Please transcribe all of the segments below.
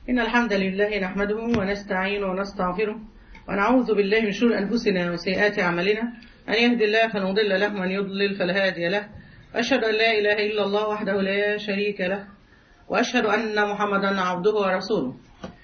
إن الحمد لله نحمده ونستعين ونستغفره ونعوذ بالله من شرور أنفسنا وسيئات أعمالنا أن يهدي الله فلا مضل له ومن يضلل فلا هادي له وأشهد أن لا إله إلا الله وحده لا شريك له وأشهد أن محمدا عبده ورسوله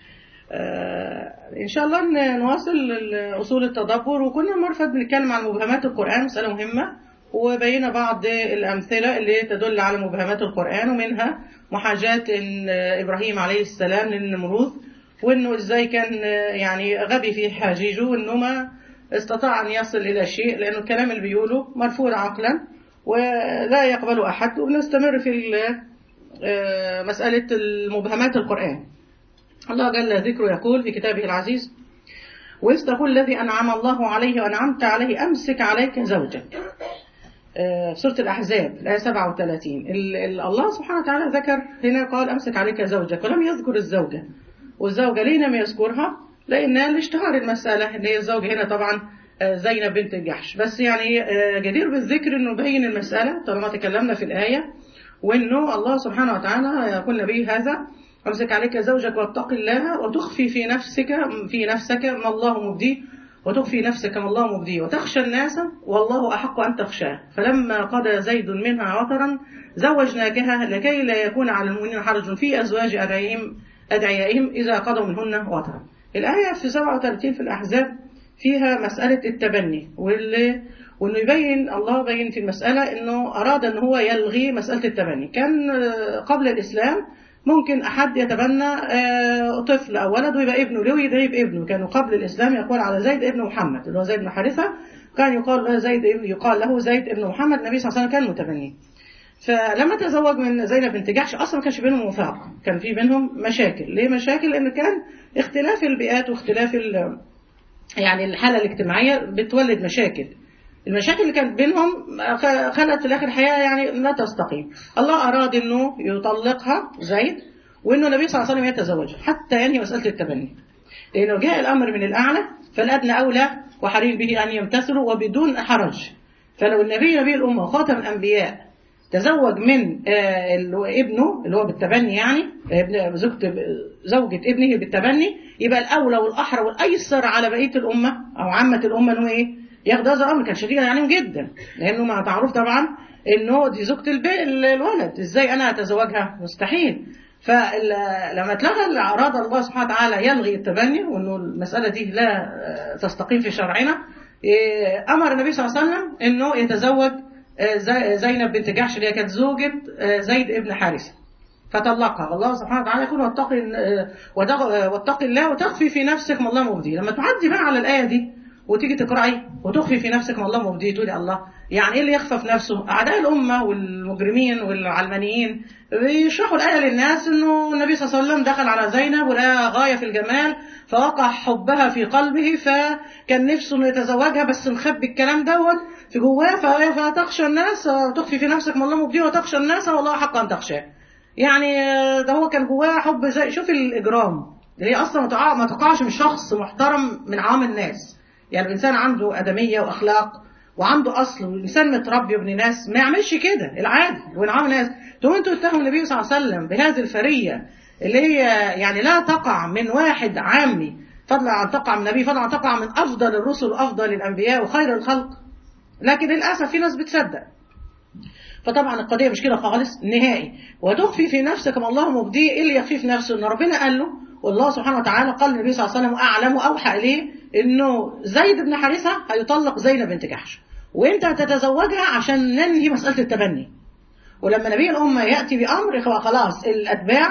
آه إن شاء الله نواصل أصول التدبر وكنا المرة اللي بنتكلم عن مبهمات القرآن مسألة مهمة وبينا بعض الأمثلة اللي تدل على مبهمات القرآن ومنها محاجاة إن إبراهيم عليه السلام للنمروذ وإنه إزاي كان يعني غبي في حاجيجه وإنه ما استطاع أن يصل إلى شيء لأنه الكلام اللي بيقوله مرفوض عقلا ولا يقبل أحد وبنستمر في مسألة المبهمات القرآن الله جل ذكره يقول في كتابه العزيز وإذ تقول الذي أنعم الله عليه وأنعمت عليه أمسك عليك زوجك في سورة الأحزاب الآية 37 الله سبحانه وتعالى ذكر هنا قال أمسك عليك زوجك ولم يذكر الزوجة والزوجة ليه لم يذكرها لأن لاشتهار المسألة إن هي الزوجة هنا طبعا زينب بنت جحش بس يعني جدير بالذكر إنه بين المسألة طالما تكلمنا في الآية وإنه الله سبحانه وتعالى يقول نبي هذا أمسك عليك زوجك واتق الله وتخفي في نفسك في نفسك ما الله مبديه وتخفي نفسك ما الله مبديه وتخشى الناس والله أحق أن تخشاه فلما قضى زيد منها وطرا زوجناكها لكي لا يكون على المؤمنين حرج في أزواج أدعيهم أدعيائهم إذا قضوا منهن وطرا الآية في 37 في الأحزاب فيها مسألة التبني واللي وانه يبين الله بين في المسألة انه اراد ان هو يلغي مسألة التبني كان قبل الاسلام ممكن أحد يتبنى طفل أو ولد ويبقى ابنه له يبقى ابنه كانوا قبل الإسلام يقول على زيد ابن محمد اللي هو زيد بن حارثة كان يقال له زيد يقال له زيد ابن محمد النبي صلى الله عليه وسلم كان متبني فلما تزوج من زينب بنت جحش اصلا ما كانش بينهم وفاق كان في بينهم مشاكل ليه مشاكل لان كان اختلاف البيئات واختلاف يعني الحاله الاجتماعيه بتولد مشاكل المشاكل اللي كانت بينهم خلت في الاخر حياه يعني لا تستقيم الله اراد انه يطلقها زيد وانه النبي صلى الله عليه وسلم يتزوجها حتى ينهي مساله التبني لانه جاء الامر من الاعلى فالادنى اولى وحري به ان يمتثلوا وبدون حرج فلو النبي نبي الامه وخاتم الانبياء تزوج من ابنه اللي هو بالتبني يعني ابن زوجة زوجة ابنه بالتبني يبقى الاولى والاحرى والايسر على بقيه الامه او عامه الامه انه ايه ياخد هذا الامر كان شديدا عليهم جدا لانه ما معروف طبعا انه دي زوجة الولد ازاي انا اتزوجها مستحيل فلما اتلغى اراد الله سبحانه وتعالى يلغي التبني وانه المساله دي لا تستقيم في شرعنا امر النبي صلى الله عليه وسلم انه يتزوج زينب بنت جحش اللي هي كانت زوجة زيد ابن حارثة فطلقها والله سبحانه وتعالى يقول واتقي واتقي الله وتخفي في نفسك ما الله مبديه لما تعدي بقى على الآية دي وتيجي تقرأي وتخفي في نفسك ما الله مبديه تقولي الله يعني ايه اللي يخفى في نفسه اعداء الامه والمجرمين والعلمانيين بيشرحوا الايه للناس انه النبي صلى الله عليه وسلم دخل على زينب ولها غايه في الجمال فوقع حبها في قلبه فكان نفسه انه يتزوجها بس مخبي الكلام دوت في جواه فتخشى الناس وتخفي في نفسك ما الله مبديه وتخشى الناس والله حق ان تخشاه يعني ده هو كان جواه حب زي شوف الاجرام اللي هي اصلا ما تقعش من شخص محترم من عام الناس يعني الانسان عنده ادميه واخلاق وعنده اصل والانسان متربي وابن ناس ما يعملش كده العادي وانعام الناس تقوم انتوا تتهموا النبي صلى الله عليه وسلم بهذه الفريه اللي هي يعني لا تقع من واحد عامي فضلا عن تقع من النبي فضلا عن تقع من افضل الرسل وافضل الانبياء وخير الخلق لكن للاسف في ناس بتصدق فطبعا القضيه مش كده خالص نهائي وتخفي في نفسك ما الله مبديه ايه اللي يخفي في نفسه ان ربنا قال له والله سبحانه وتعالى قال للنبي صلى الله عليه وسلم اعلم واوحى اليه انه زيد بن حارثه هيطلق زينب بنت جحش وانت هتتزوجها عشان ننهي مساله التبني ولما نبي الامه ياتي بامر خلاص الاتباع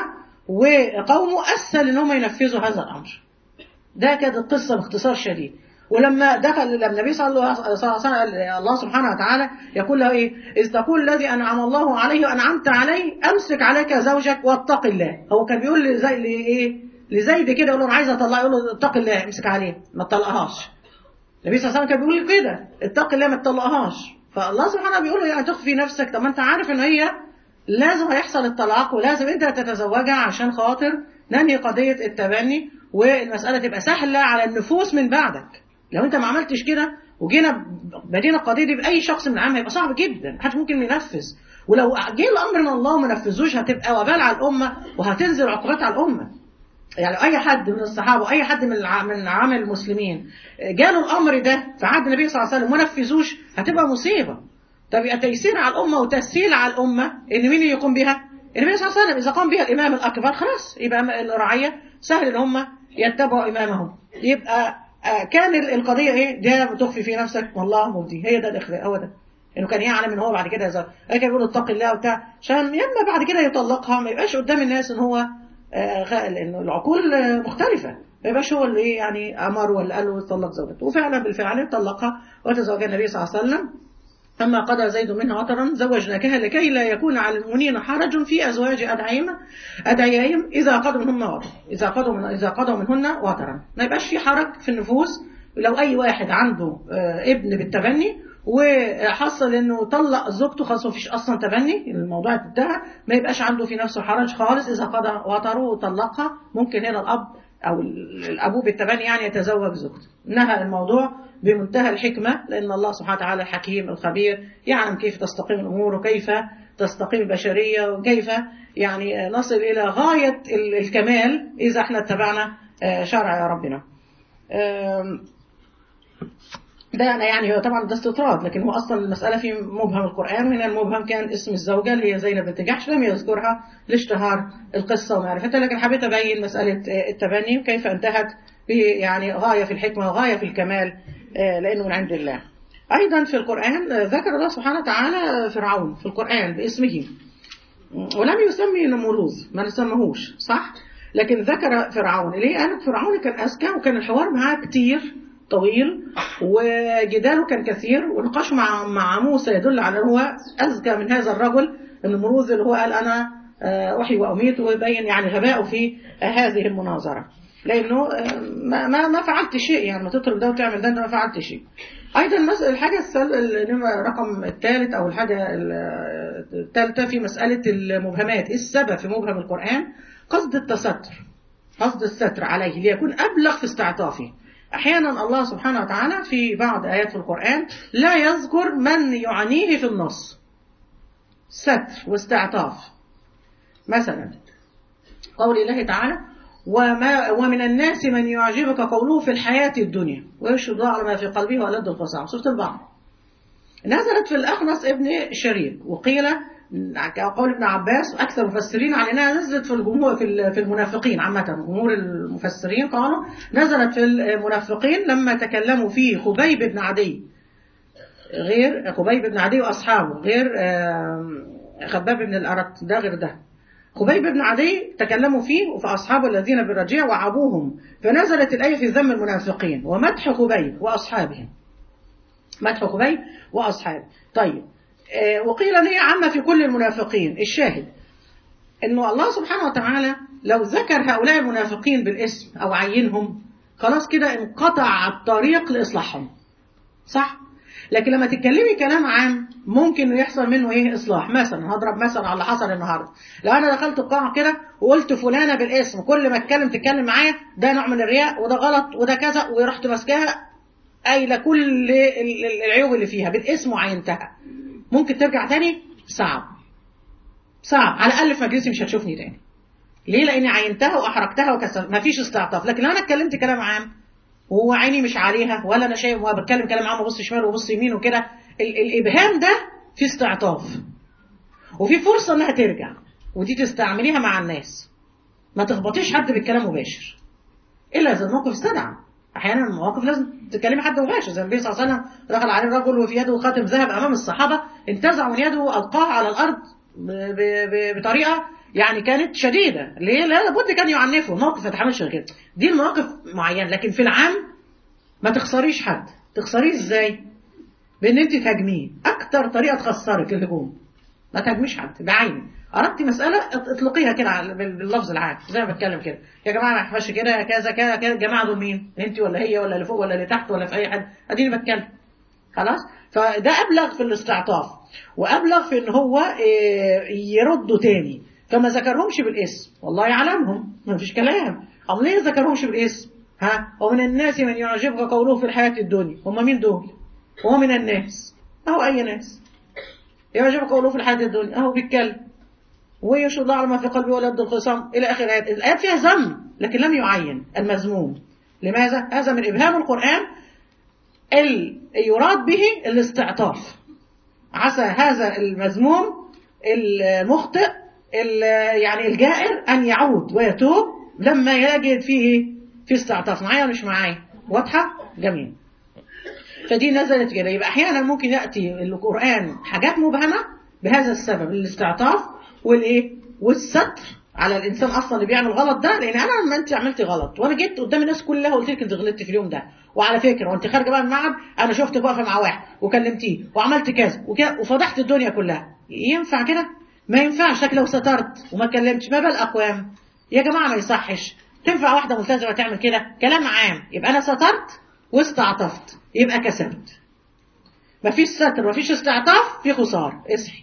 وقومه اسهل ان هم ينفذوا هذا الامر ده كانت القصه باختصار شديد ولما دخل لما النبي صلى الله عليه وسلم الله سبحانه وتعالى يقول له ايه اذ تقول الذي انعم الله عليه وانعمت عليه امسك عليك زوجك واتق الله هو كان بيقول لزي ايه لزيد كده يقول له انا عايز اطلقها يقول له اتق الله امسك عليه ما تطلقهاش النبي صلى الله عليه وسلم كان بيقول كده اتق الله ما تطلقهاش فالله سبحانه بيقول له يعني تخفي نفسك طب ما انت عارف ان هي لازم هيحصل الطلاق ولازم انت تتزوجها عشان خاطر ننهي قضيه التبني والمساله تبقى سهله على النفوس من بعدك لو انت ما عملتش كده وجينا بدينا القضيه دي باي شخص من العام هيبقى صعب جدا محدش ممكن ينفذ ولو جه الامر من الله وما نفذوش هتبقى وبال على الامه وهتنزل عقوبات على الامه يعني اي حد من الصحابه واي حد من الع- من عامل المسلمين جاله الامر ده في عهد النبي صلى الله عليه وسلم وما نفذوش هتبقى مصيبه طب يبقى تيسير على الامه وتسهيل على الامه ان مين اللي يقوم بها؟ النبي صلى الله عليه وسلم اذا قام بها الامام الاكبر خلاص يبقى الرعيه سهل ان هم يتبعوا امامهم يبقى آه، كان ال- القضيه ايه؟ ده بتخفي في نفسك والله مبدي هي ده الاخلاء هو ده انه كان يعلم ان هو بعد كده يزوج كان يقول اتق الله وبتاع عشان يما بعد كده يطلقها ما يبقاش قدام الناس ان هو آه، غ- لانه العقول آه، مختلفه ما يبقاش هو اللي إيه يعني امر ولا قال له يطلق زوجته وفعلا بالفعل طلقها وتزوج النبي صلى الله عليه وسلم أما قضى زيد منها وطرا زوجناكها لكي لا يكون على المؤمنين حرج في أزواج أدعيهم أدعيائهم إذا قضوا منهن وطرا إذا قضوا من إذا قضوا منهن وطرا ما يبقاش في حرج في النفوس لو أي واحد عنده آه، ابن بالتبني وحصل انه طلق زوجته خلاص مفيش اصلا تبني الموضوع انتهى ما يبقاش عنده في نفسه حرج خالص اذا قضى وطره وطلقها ممكن هنا الاب او ال- الابو بالتبني يعني يتزوج زوجته نهى الموضوع بمنتهى الحكمه لان الله سبحانه وتعالى الحكيم الخبير يعلم كيف تستقيم الامور وكيف تستقيم البشريه وكيف يعني نصل الى غايه ال- الكمال اذا احنا اتبعنا آه، شرع ربنا. آم، ده يعني يعني هو طبعا ده استطراد لكن هو اصلا المساله في مبهم القران وهنا المبهم كان اسم الزوجه اللي هي زينب بنت جحش لم يذكرها لاشتهار القصه ومعرفتها لكن حبيت ابين مساله التبني وكيف انتهت ب يعني غايه في الحكمه وغايه في الكمال آه، لانه من عند الله. ايضا في القران آه، ذكر الله سبحانه وتعالى فرعون في القران باسمه ولم يسمي نمروذ ما نسمهوش صح لكن ذكر فرعون ليه قال فرعون كان اذكى وكان الحوار معاه كتير طويل وجداله كان كثير ونقاشه مع مع موسى يدل على ان هو اذكى من هذا الرجل النمروذ اللي هو قال انا آه، احيي واميت ويبين يعني غباؤه في آه، هذه المناظره لانه آه، ما ما ما فعلت شيء يعني ما تترك ده وتعمل ده انت ما فعلت شيء ايضا المس- الحاجه السل... النمرة رقم الثالث او الحاجه ال- الثالثه في مساله المبهمات إيه السبب في مبهم القران قصد التستر قصد الستر عليه ليكون ابلغ في استعطافه احيانا الله سبحانه وتعالى في بعض ايات في القران لا يذكر من يعنيه في النص ستر واستعطاف مثلا قول الله تعالى وما ومن الناس من يعجبك قوله في الحياة الدنيا ويشهد الله على ما في قلبه ولد الفصاحة سورة البقرة نزلت في الأخنس ابن شريك وقيل قول ابن عباس وأكثر المفسرين على أنها نزلت في الجمهور في ال- في المنافقين عامة جمهور المفسرين قالوا نزلت في المنافقين لما تكلموا في خبيب بن عدي غير خبيب بن عدي وأصحابه غير آم، خباب بن الأرت ده غير ده خبيب بن عدي تكلموا فيه وفي أصحابه الذين بالرجيع وعبوهم فنزلت الآية في ذم المنافقين ومدح خبيب وأصحابه مدح خبيب وأصحابه طيب آه، وقيل ان هي عامة في كل المنافقين الشاهد انه الله سبحانه وتعالى لو ذكر هؤلاء المنافقين بالاسم او عينهم خلاص كده انقطع الطريق لاصلاحهم صح لكن لما تتكلمي كلام عام ممكن يحصل منه ايه اصلاح مثلا هضرب مثلا على اللي حصل النهارده لو انا دخلت القاعه كده وقلت فلانه بالاسم كل ما اتكلم تتكلم معايا ده نوع من الرياء وده غلط وده كذا ورحت ماسكاها قايله كل ال- ال- العيوب اللي فيها بالاسم وعينتها ممكن ترجع تاني صعب صعب على الاقل في مجلسي مش هتشوفني تاني ليه لاني عينتها واحرجتها وكسرت مفيش استعطاف لكن لو انا اتكلمت كلام عام وهو عيني مش عليها ولا انا شايف وأنا بتكلم كلام عام وبص شمال وبص يمين وكده ال- الابهام ده في استعطاف وفي فرصه انها ترجع ودي تستعمليها مع الناس ما تخبطيش حد بالكلام مباشر الا اذا الموقف استدعى احيانا المواقف لازم تكلمي حد مباشر زي النبي صلى الله عليه وسلم دخل عليه رجل وفي يده خاتم ذهب امام الصحابه انتزع من يده والقاه على الارض ب- ب- ب- بطريقه يعني كانت شديده ليه؟ لا لابد كان يعنفه الموقف ما يتحملش غير كده دي المواقف معينه لكن في العام ما تخسريش حد تخسريه ازاي؟ بان انت تهاجميه اكتر طريقه تخسرك الهجوم ما تهاجميش حد بعيني اردت مساله اطلقيها كده على- بال- باللفظ العام زي ما بتكلم كده يا جماعه ما ينفعش كده كذا كذا كذا الجماعه دول مين انت ولا هي ولا اللي فوق ولا اللي تحت ولا في اي حد اديني بتكلم خلاص فده ابلغ في الاستعطاف وابلغ في ان هو إيه، يردوا تاني فما ذكرهمش بالاسم والله يعلمهم ما فيش كلام أم ليه ذكرهمش بالاسم ها ومن الناس من يعجبك قوله في الحياة الدنيا هم مين دول هو من الناس أهو أي ناس يعجبك قوله في الحياة الدنيا أهو بيتكلم ويشهد الله على ما في قلبه ولا يبدو الخصام الى اخر الايات الايات فيها ذم لكن لم يعين المذموم لماذا هذا من ابهام القران ال... يراد به الاستعطاف عسى هذا المذموم المخطئ ال... يعني الجائر ان يعود ويتوب لما يجد فيه في استعطاف معايا ولا مش معايا واضحه جميل فدي نزلت كده يبقى احيانا ممكن ياتي القران حاجات مبهمه بهذا السبب الاستعطاف والايه والستر على الانسان اصلا اللي بيعمل غلط ده لان انا لما انت عملتي غلط وانا جيت قدام الناس كلها وقلت لك انت غلطتي في اليوم ده وعلى فكره وانت خارجه بقى من المعهد انا شفتك واقفه مع واحد وكلمتيه وعملت كذا وكده وفضحت الدنيا كلها ينفع كده؟ ما ينفعش لكن لو سترت وما اتكلمتش ما بال اقوام يا جماعه ما يصحش تنفع واحده ملتزمه تعمل كده كلام عام يبقى انا سترت واستعطفت يبقى كسبت مفيش ستر مفيش استعطاف في خسار اصحي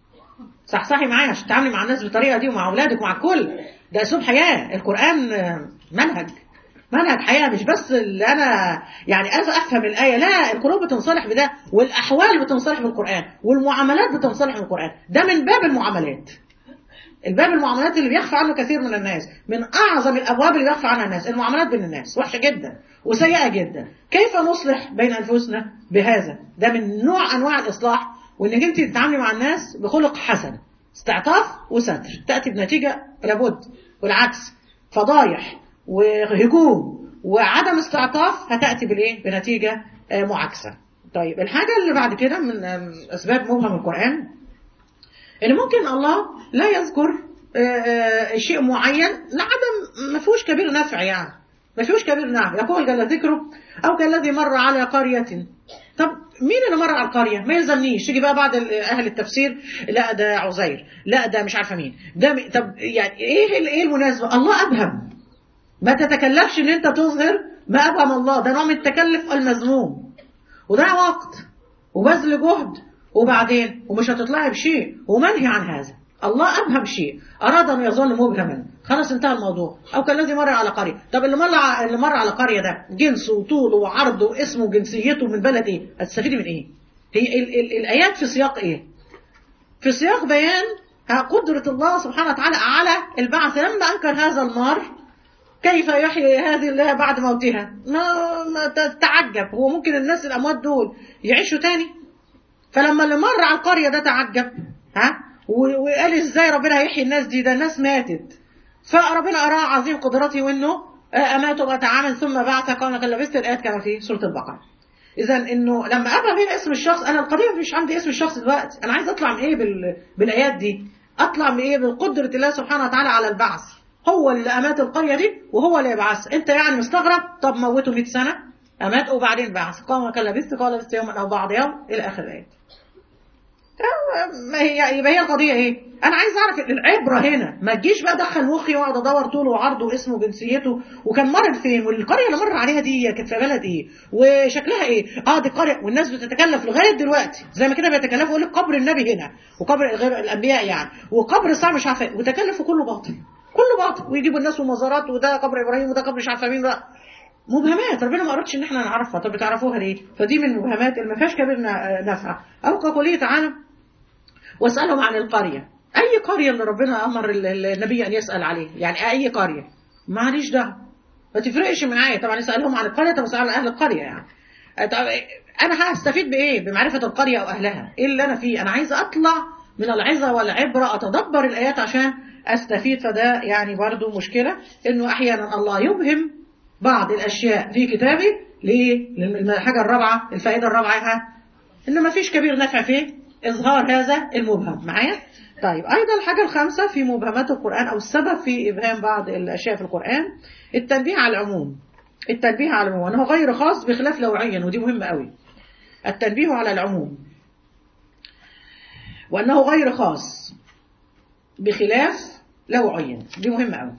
صح صحي معايا عشان تتعاملي مع الناس بالطريقه دي ومع اولادك ومع الكل ده اسلوب حياه القران منهج منهج حياه مش بس اللي انا يعني افهم الايه لا القلوب بتنصلح بده والاحوال بتنصلح بالقران والمعاملات بتنصلح بالقران ده من باب المعاملات الباب المعاملات اللي بيخفى عنه كثير من الناس من اعظم الابواب اللي بيخفى عنها الناس المعاملات بين الناس وحشه جدا وسيئه جدا كيف نصلح بين انفسنا بهذا ده من نوع انواع الاصلاح وانك انت تتعاملي مع الناس بخلق حسن استعطاف وستر تاتي بنتيجه لابد والعكس فضايح وهجوم وعدم استعطاف هتاتي بالايه بنتيجه معاكسه طيب الحاجه اللي بعد كده من اسباب مبهم القران ان ممكن الله لا يذكر شيء معين لعدم ما فيهوش كبير نفع يعني ما فيهوش كبير نفع يقول جل ذكره او كالذي مر على قريه طب مين اللي مر على القريه ما يلزمنيش تيجي بقى بعض اهل التفسير لا ده عزير لا ده مش عارفه مين ده م... طب يعني ايه ايه المناسبه الله ابهم ما تتكلفش ان انت تظهر ما ابهم الله ده نوع من التكلف المذموم وده وقت وبذل جهد وبعدين ومش هتطلعي بشيء ومنهي عن هذا الله ابهم شيء اراد ان يظل مبهما خلاص انتهى الموضوع او كالذي مر على قريه طب اللي مر اللي مر على قريه ده جنسه وطوله وعرضه واسمه وجنسيته من بلد ايه هتستفيدي من ايه هي ال ال الايات في سياق ايه في سياق بيان قدرة الله سبحانه وتعالى على البعث لما أنكر هذا المار كيف يحيي هذه الله بعد موتها ما, ما تعجب هو ممكن الناس الأموات دول يعيشوا تاني فلما اللي مر على القرية ده تعجب ها وقال ازاي ربنا هيحيي الناس دي ده الناس ماتت فربنا أراه عظيم قدرته وانه أماته وتعامل ثم بعث قال قد لبست الآيات كما في سورة البقرة إذا إنه لما أبقى بين اسم الشخص أنا القضية مش عندي اسم الشخص دلوقتي أنا عايز أطلع من إيه بال... بالآيات دي أطلع من إيه بقدرة الله سبحانه وتعالى على البعث هو اللي أمات القرية دي وهو اللي يبعث أنت يعني مستغرب طب موته 100 سنة أمات وبعدين بعث قام كان لبست قال لبست يوما أو بعض يوم إلى آخر الآيات ما هي يبقى هي القضيه ايه؟ انا عايز اعرف العبره هنا ما تجيش بقى ادخل مخي واقعد ادور طوله وعرضه واسمه وجنسيته وكان مرض فين والقريه اللي مر عليها دي كانت في بلد ايه وشكلها ايه؟ اه دي قريه والناس بتتكلف لغايه دلوقتي زي ما كده بيتكلفوا يقول لك قبر النبي هنا وقبر غير الانبياء يعني وقبر الصعب مش عارفه وتكلفوا كله باطل كله باطل ويجيبوا الناس ومزارات وده قبر ابراهيم وده قبر مش عارفه مين بقى مبهمات ربنا ما اردش ان احنا نعرفها طب بتعرفوها ليه؟ فدي من المبهمات اللي ما فيهاش كبير نفع او كقوله تعالى واسألهم عن القرية أي قرية اللي ربنا أمر النبي أن يسأل عليه يعني أي قرية معليش دعوة ما تفرقش معايا طبعا يسألهم عن القرية طب اسأل أهل القرية يعني طب أنا هستفيد بإيه بمعرفة القرية أو أهلها إيه اللي أنا فيه أنا عايز أطلع من العظة والعبرة أتدبر الآيات عشان أستفيد فده يعني برضو مشكلة إنه أحيانا الله يبهم بعض الأشياء في كتابه ليه؟ للحاجة الرابعة الفائدة الرابعة إن ما فيش كبير نفع فيه إظهار هذا المبهم معايا طيب أيضا الحاجة الخامسة في مبهمات القرآن أو السبب في إبهام بعض الأشياء في القرآن التنبيه على العموم التنبيه على العموم أنه غير خاص بخلاف لو عين ودي مهمة قوي التنبيه على العموم وأنه غير خاص بخلاف لو عين دي مهمة قوي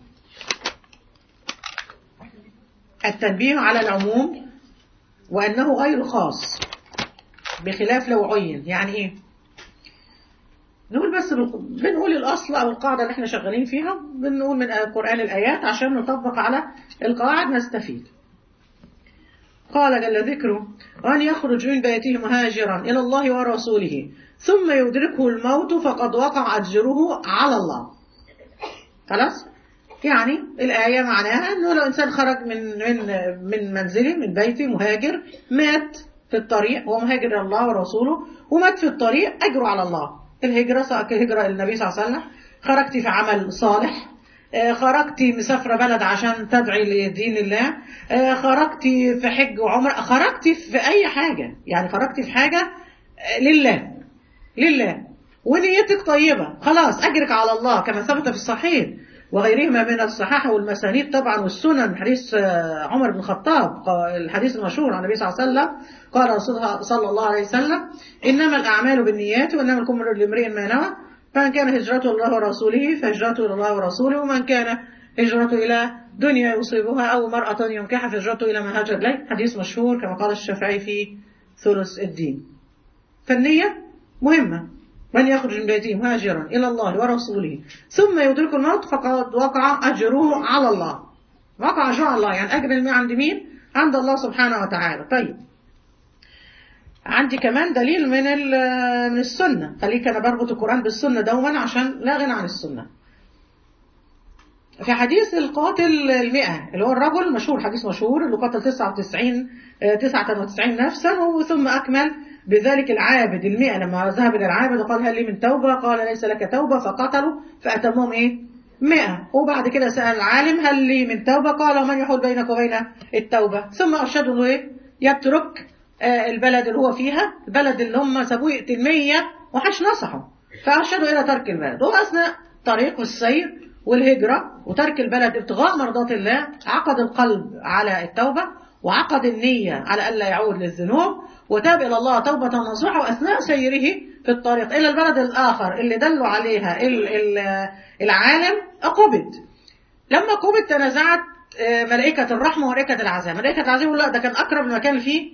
التنبيه على العموم وأنه غير خاص بخلاف لو عين يعني ايه نقول بس بنقول الاصل او القاعده اللي احنا شغالين فيها بنقول من القران الايات عشان نطبق على القواعد نستفيد قال جل ذكره وأن يخرج من بيته مهاجرا إلى الله ورسوله ثم يدركه الموت فقد وقع أجره على الله خلاص يعني الآية معناها أنه لو إنسان خرج من من من منزله من بيته مهاجر مات في الطريق هو مهاجر إلى الله ورسوله ومات في الطريق أجره على الله الهجرة سواء هجرة النبي صلى الله عليه وسلم خرجت في عمل صالح خرجت مسافرة بلد عشان تدعي لدين الله خرجت في حج وعمر خرجت في أي حاجة يعني خرجت في حاجة لله لله ونيتك طيبة خلاص أجرك على الله كما ثبت في الصحيح وغيرهما من الصحاح والمسانيد طبعا والسنن حديث عمر بن الخطاب الحديث المشهور عن النبي صلى الله عليه وسلم قال رسولها صلى الله عليه وسلم إنما الأعمال بالنيات وإنما الكم لامرئ ما نوى فمن كان هجرته الله ورسوله فهجرته إلى الله ورسوله ومن كان هجرته إلى دنيا يصيبها أو مرأة ينكحها فهجرته إلى ما هاجر إليه حديث مشهور كما قال الشافعي في ثلث الدين فالنية مهمة من يخرج من بيته مهاجرا إلى الله ورسوله ثم يدرك الموت فقد وقع أجره على الله وقع أجره على الله يعني أجر الماء عند مين؟ عند الله سبحانه وتعالى طيب عندي كمان دليل من من السنة خليك أنا بربط القرآن بالسنة دوما عشان لا غنى عن السنة في حديث القاتل المئة اللي هو الرجل مشهور حديث مشهور اللي قتل 99 99 نفسا ثم أكمل بذلك العابد المئة لما ذهب إلى العابد وقال هل لي من توبة قال ليس لك توبة فقتلوا فأتمهم إيه مئة وبعد كده سأل العالم هل لي من توبة قال من يحول بينك وبين التوبة ثم أرشده إنه إيه يترك البلد اللي هو فيها البلد اللي هم سابوه يقتل 100 وحش نصحه فأرشده إلى ترك البلد وهو أثناء طريق السير والهجرة وترك البلد ابتغاء مرضات الله عقد القلب على التوبة وعقد النية على ألا يعود للذنوب وتاب إلى الله توبة نصوحة وأثناء سيره في الطريق إلى البلد الآخر اللي دلوا عليها العالم قبض لما قبض تنازعت ملائكة الرحمة وملائكة العذاب ملائكة العذاب يقول لا ده كان أقرب مكان فيه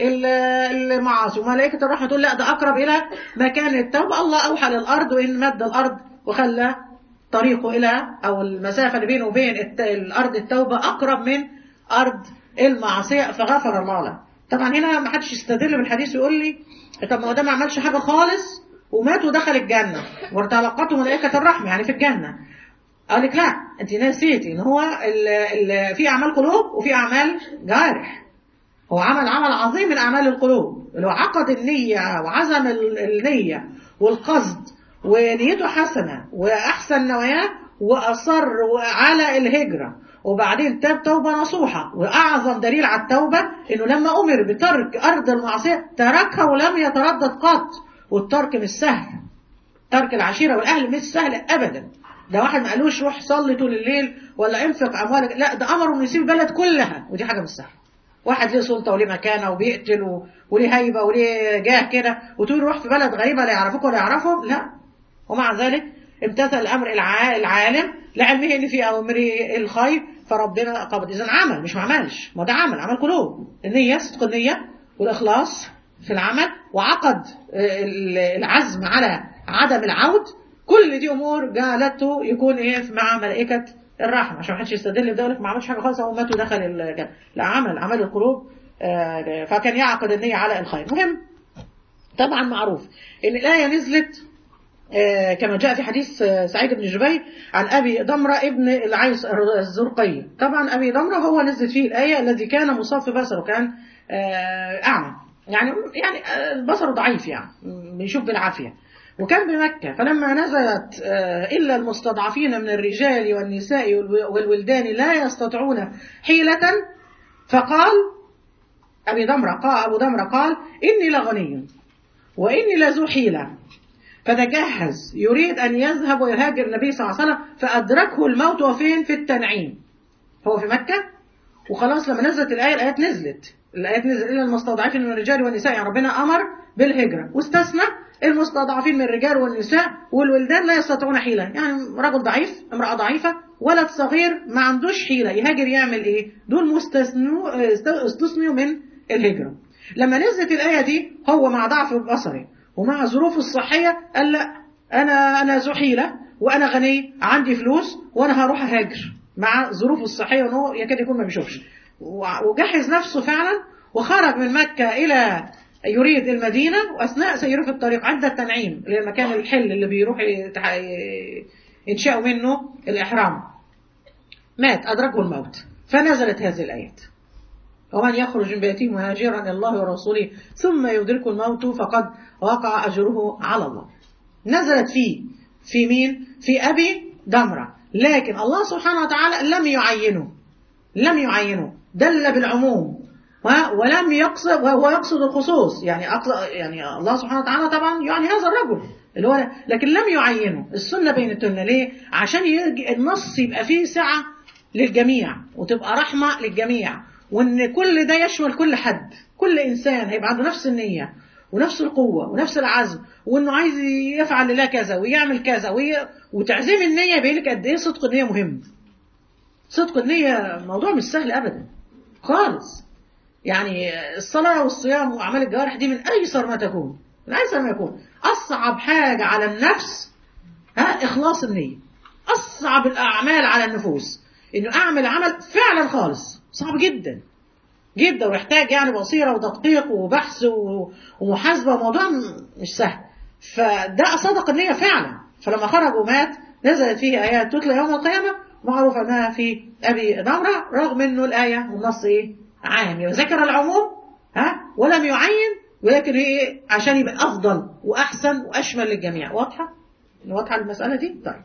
المعاصي وملائكة الرحمة تقول لا ده أقرب إلى مكان التوبة الله أوحى للأرض وإن مد الأرض وخلى طريقه إلى أو المسافة اللي بينه وبين الأرض التوبة أقرب من أرض المعصية فغفر الله له طبعا هنا ما حدش يستدل بالحديث ويقول لي طب ما هو ده ما عملش حاجة خالص ومات ودخل الجنة وتلقته ملائكة الرحمة يعني في الجنة قال لك لا انت نسيتي ان هو ال ال في اعمال قلوب وفي اعمال جارح هو عمل عمل عظيم من اعمال القلوب اللي هو عقد النية وعزم النية والقصد ونيته حسنة واحسن نواياه واصر على الهجرة وبعدين تاب توبة نصوحة وأعظم دليل على التوبة إنه لما أمر بترك أرض المعصية تركها ولم يتردد قط والترك مش سهل ترك العشيرة والأهل مش سهل أبدا ده واحد ما قالوش روح صلي طول الليل ولا انفق أموالك لا ده أمره إنه يسيب البلد كلها ودي حاجة مش سهلة واحد ليه سلطة وليه مكانة وبيقتل و... وليه هيبة وليه جاه كده وتقول روح في بلد غريبة لا يعرفوك ولا يعرفهم لا ومع ذلك امتثل الأمر الع... العالم لعلمه إن في أوامره الخير فربنا قبض إذا عمل مش ما عملش ما ده عمل عمل قلوب النية صدق النية والإخلاص في العمل وعقد العزم على عدم العود كل دي أمور جعلته يكون إيه مع ملائكة الرحمة عشان ما حدش يستدل بدولك ما عملش حاجة خالص أو مات ودخل الجنة لا عمل عمل القلوب فكان يعقد النية على الخير مهم طبعا معروف إن الآية نزلت كما جاء في حديث سعيد بن جبير عن أبي ضمرة ابن العيس الزرقي طبعا أبي ضمرة هو نزلت فيه الآية الذي كان مصاب في بصره كان أعمى يعني يعني بصره ضعيف يعني بيشوف بالعافية وكان بمكة فلما نزلت إلا المستضعفين من الرجال والنساء والولدان لا يستطيعون حيلة فقال أبي ضمرة قال أبو ضمرة قال إني لغني وإني لذو حيلة فتجهز يريد أن يذهب ويهاجر النبي صلى الله عليه وسلم فأدركه الموت وفين في التنعيم هو في مكة وخلاص لما نزلت الآية الآيات نزلت الآيات نزلت إلا المستضعفين من الرجال والنساء يعني ربنا أمر بالهجرة واستثنى المستضعفين من الرجال والنساء والولدان لا يستطيعون حيلة يعني رجل ضعيف امرأة ضعيفة ولد صغير ما عندوش حيلة يهاجر يعمل إيه دول مستثنوا استثنوا من الهجرة لما نزلت الآية دي هو مع ضعف بصره ومع ظروفه الصحية قال لا أنا أنا ذو حيلة وأنا غني عندي فلوس وأنا هروح أهاجر مع ظروفه الصحية وأنه يكاد يكون ما بيشوفش وجهز نفسه فعلا وخرج من مكة إلى يريد المدينة وأثناء سيره في الطريق عند التنعيم اللي هي المكان الحل اللي بيروح يتح- ينشأوا منه الإحرام مات أدركه الموت فنزلت هذه الآيات ومن يخرج من بيته مهاجرا إلى الله ورسوله ثم يدركه الموت فقد وقع أجره على الله نزلت فيه في مين؟ في أبي دمرة لكن الله سبحانه وتعالى لم يعينه لم يعينه دل بالعموم و- ولم يقصد وهو يقصد الخصوص يعني أقصد يعني الله سبحانه وتعالى طبعا يعني هذا الرجل اللي هو لكن لم يعينه السنه بينت لنا ليه؟ عشان يجي النص يبقى فيه سعه للجميع وتبقى رحمه للجميع وان كل ده يشمل كل حد كل انسان هيبقى عنده نفس النيه ونفس القوه ونفس العزم وانه عايز يفعل لله كذا ويعمل كذا وي... وتعزيم النيه يبين لك قد ايه صدق النيه مهم صدق النيه موضوع مش سهل ابدا خالص يعني الصلاة والصيام وأعمال الجوارح دي من أيسر ما تكون من أيسر ما يكون أصعب حاجة على النفس ها إخلاص النية أصعب الأعمال على النفوس إنه أعمل عمل فعلا خالص صعب جدا جدا ويحتاج يعني بصيرة وتدقيق وبحث و- ومحاسبة وموضوع م- مش سهل فده صدق النية فعلا فلما خرج ومات نزلت فيه آيات تتلى يوم القيامة معروف أنها في أبي نمرة رغم أنه الآية والنص إيه عام ذكر العموم ها ولم يعين ولكن إيه عشان يبقى أفضل وأحسن وأشمل للجميع واضحة؟ واضحة المسألة دي؟ طيب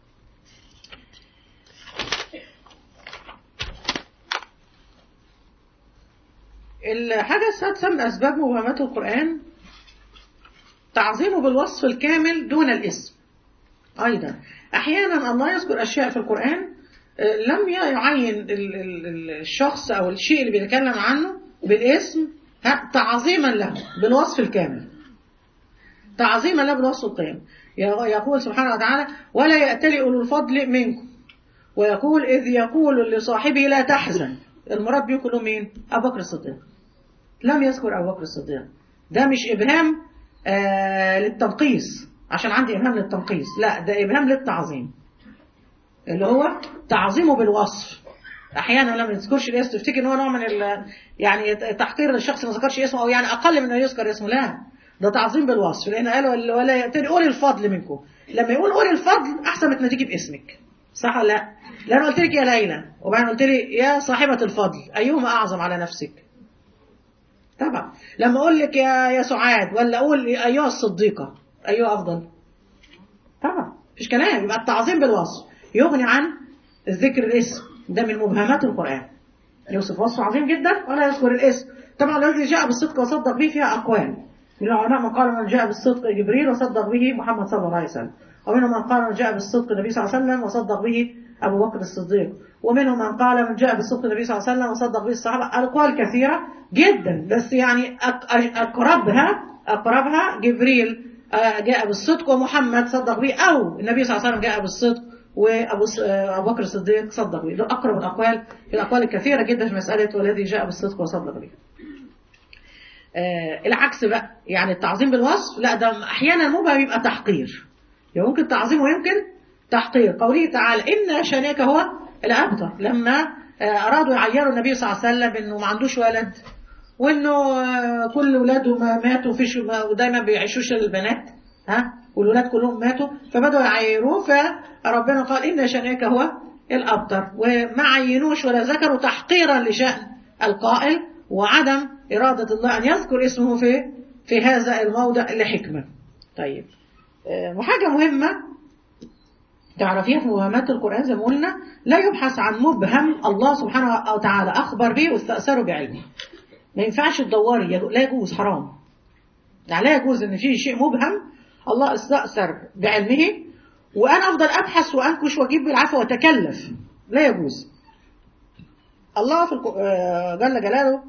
الحاجة السادسة من أسباب مبهمات القرآن تعظيمه بالوصف الكامل دون الاسم أيضا أحيانا الله يذكر أشياء في القرآن آه، لم يعين ال- ال- ال- الشخص أو الشيء اللي بيتكلم عنه بالاسم ها، تعظيما له بالوصف الكامل تعظيما له بالوصف الكامل يقول سبحانه وتعالى ولا يأتلي أولو الفضل منكم ويقول إذ يقول لصاحبه لا تحزن المراد بيه كله مين؟ أبو بكر الصديق لم يذكر أبو بكر الصديق ده مش إبهام آه للتنقيص عشان عندي إبهام للتنقيص لا ده إبهام للتعظيم اللي هو تعظيمه بالوصف احيانا لما يذكرش الاسم تفتكر ان هو نوع من ال يعني تحقير الشخص ما ذكرش اسمه او يعني اقل من انه يذكر اسمه لا ده تعظيم بالوصف لان قالوا ولا يأتي اولي الفضل منكم لما يقول اولي الفضل احسن ما تناديكي باسمك صح ولا لا؟ لان قلت لك يا ليلى وبعدين قلت لي يا صاحبه الفضل ايهما اعظم على نفسك؟ طبعا لما اقول لك يا يا سعاد ولا اقول ايها الصديقه ايها افضل؟ طبعا مفيش كلام يبقى التعظيم بالوصف يغني عن ذكر الاسم ده من مبهمات القرآن يوصف وصف عظيم جدا ولا يذكر الاسم طبعا الذي جاء بالصدق وصدق به فيها أقوال من العلماء من قال من جاء بالصدق جبريل وصدق به محمد صلى الله عليه وسلم ومنهم من قال من جاء بالصدق النبي صلى الله عليه وسلم وصدق به أبو بكر الصديق ومنهم من قال من جاء بالصدق النبي صلى الله عليه وسلم وصدق به الصحابة أقوال كثيرة جدا بس يعني أق- أقربها أقربها جبريل آه، جاء بالصدق ومحمد صدق به أو النبي صلى الله عليه وسلم جاء بالصدق وأبو س- آه، أبو بكر الصديق صدق به ده أقرب الأقوال في الأقوال الكثيرة جدا في مسألة والذي جاء بالصدق وصدق به آه، العكس بقى يعني التعظيم بالوصف لا ده احيانا مبهم يبقى تحقير يعني ممكن تعظيم ويمكن تحقير قوله تعالى ان شانك هو الابتر لما آه، ارادوا يعيروا النبي صلى الله عليه وسلم انه ما عندوش ولد وانه آه، كل ولاده ما ماتوا فيش ما- ودايما بيعيشوش البنات ها والولاد كلهم ماتوا فبدأوا يعيروه فربنا قال إن شانك هو الأبتر وما عينوش ولا ذكروا تحقيرا لشأن القائل وعدم إرادة الله أن يذكر اسمه في في هذا الموضع لحكمة طيب آه، وحاجة مهمة تعرفيها في مهمات القرآن زي ما قلنا لا يبحث عن مبهم الله سبحانه وتعالى أخبر به واستأثروا بعلمه ما ينفعش تدوري يجو- لا يجوز حرام يعني لا يجوز ان في شيء مبهم الله استأثر بعلمه وانا افضل ابحث وانكش واجيب بالعافيه واتكلف لا يجوز الله في الق- آه، جل جلاله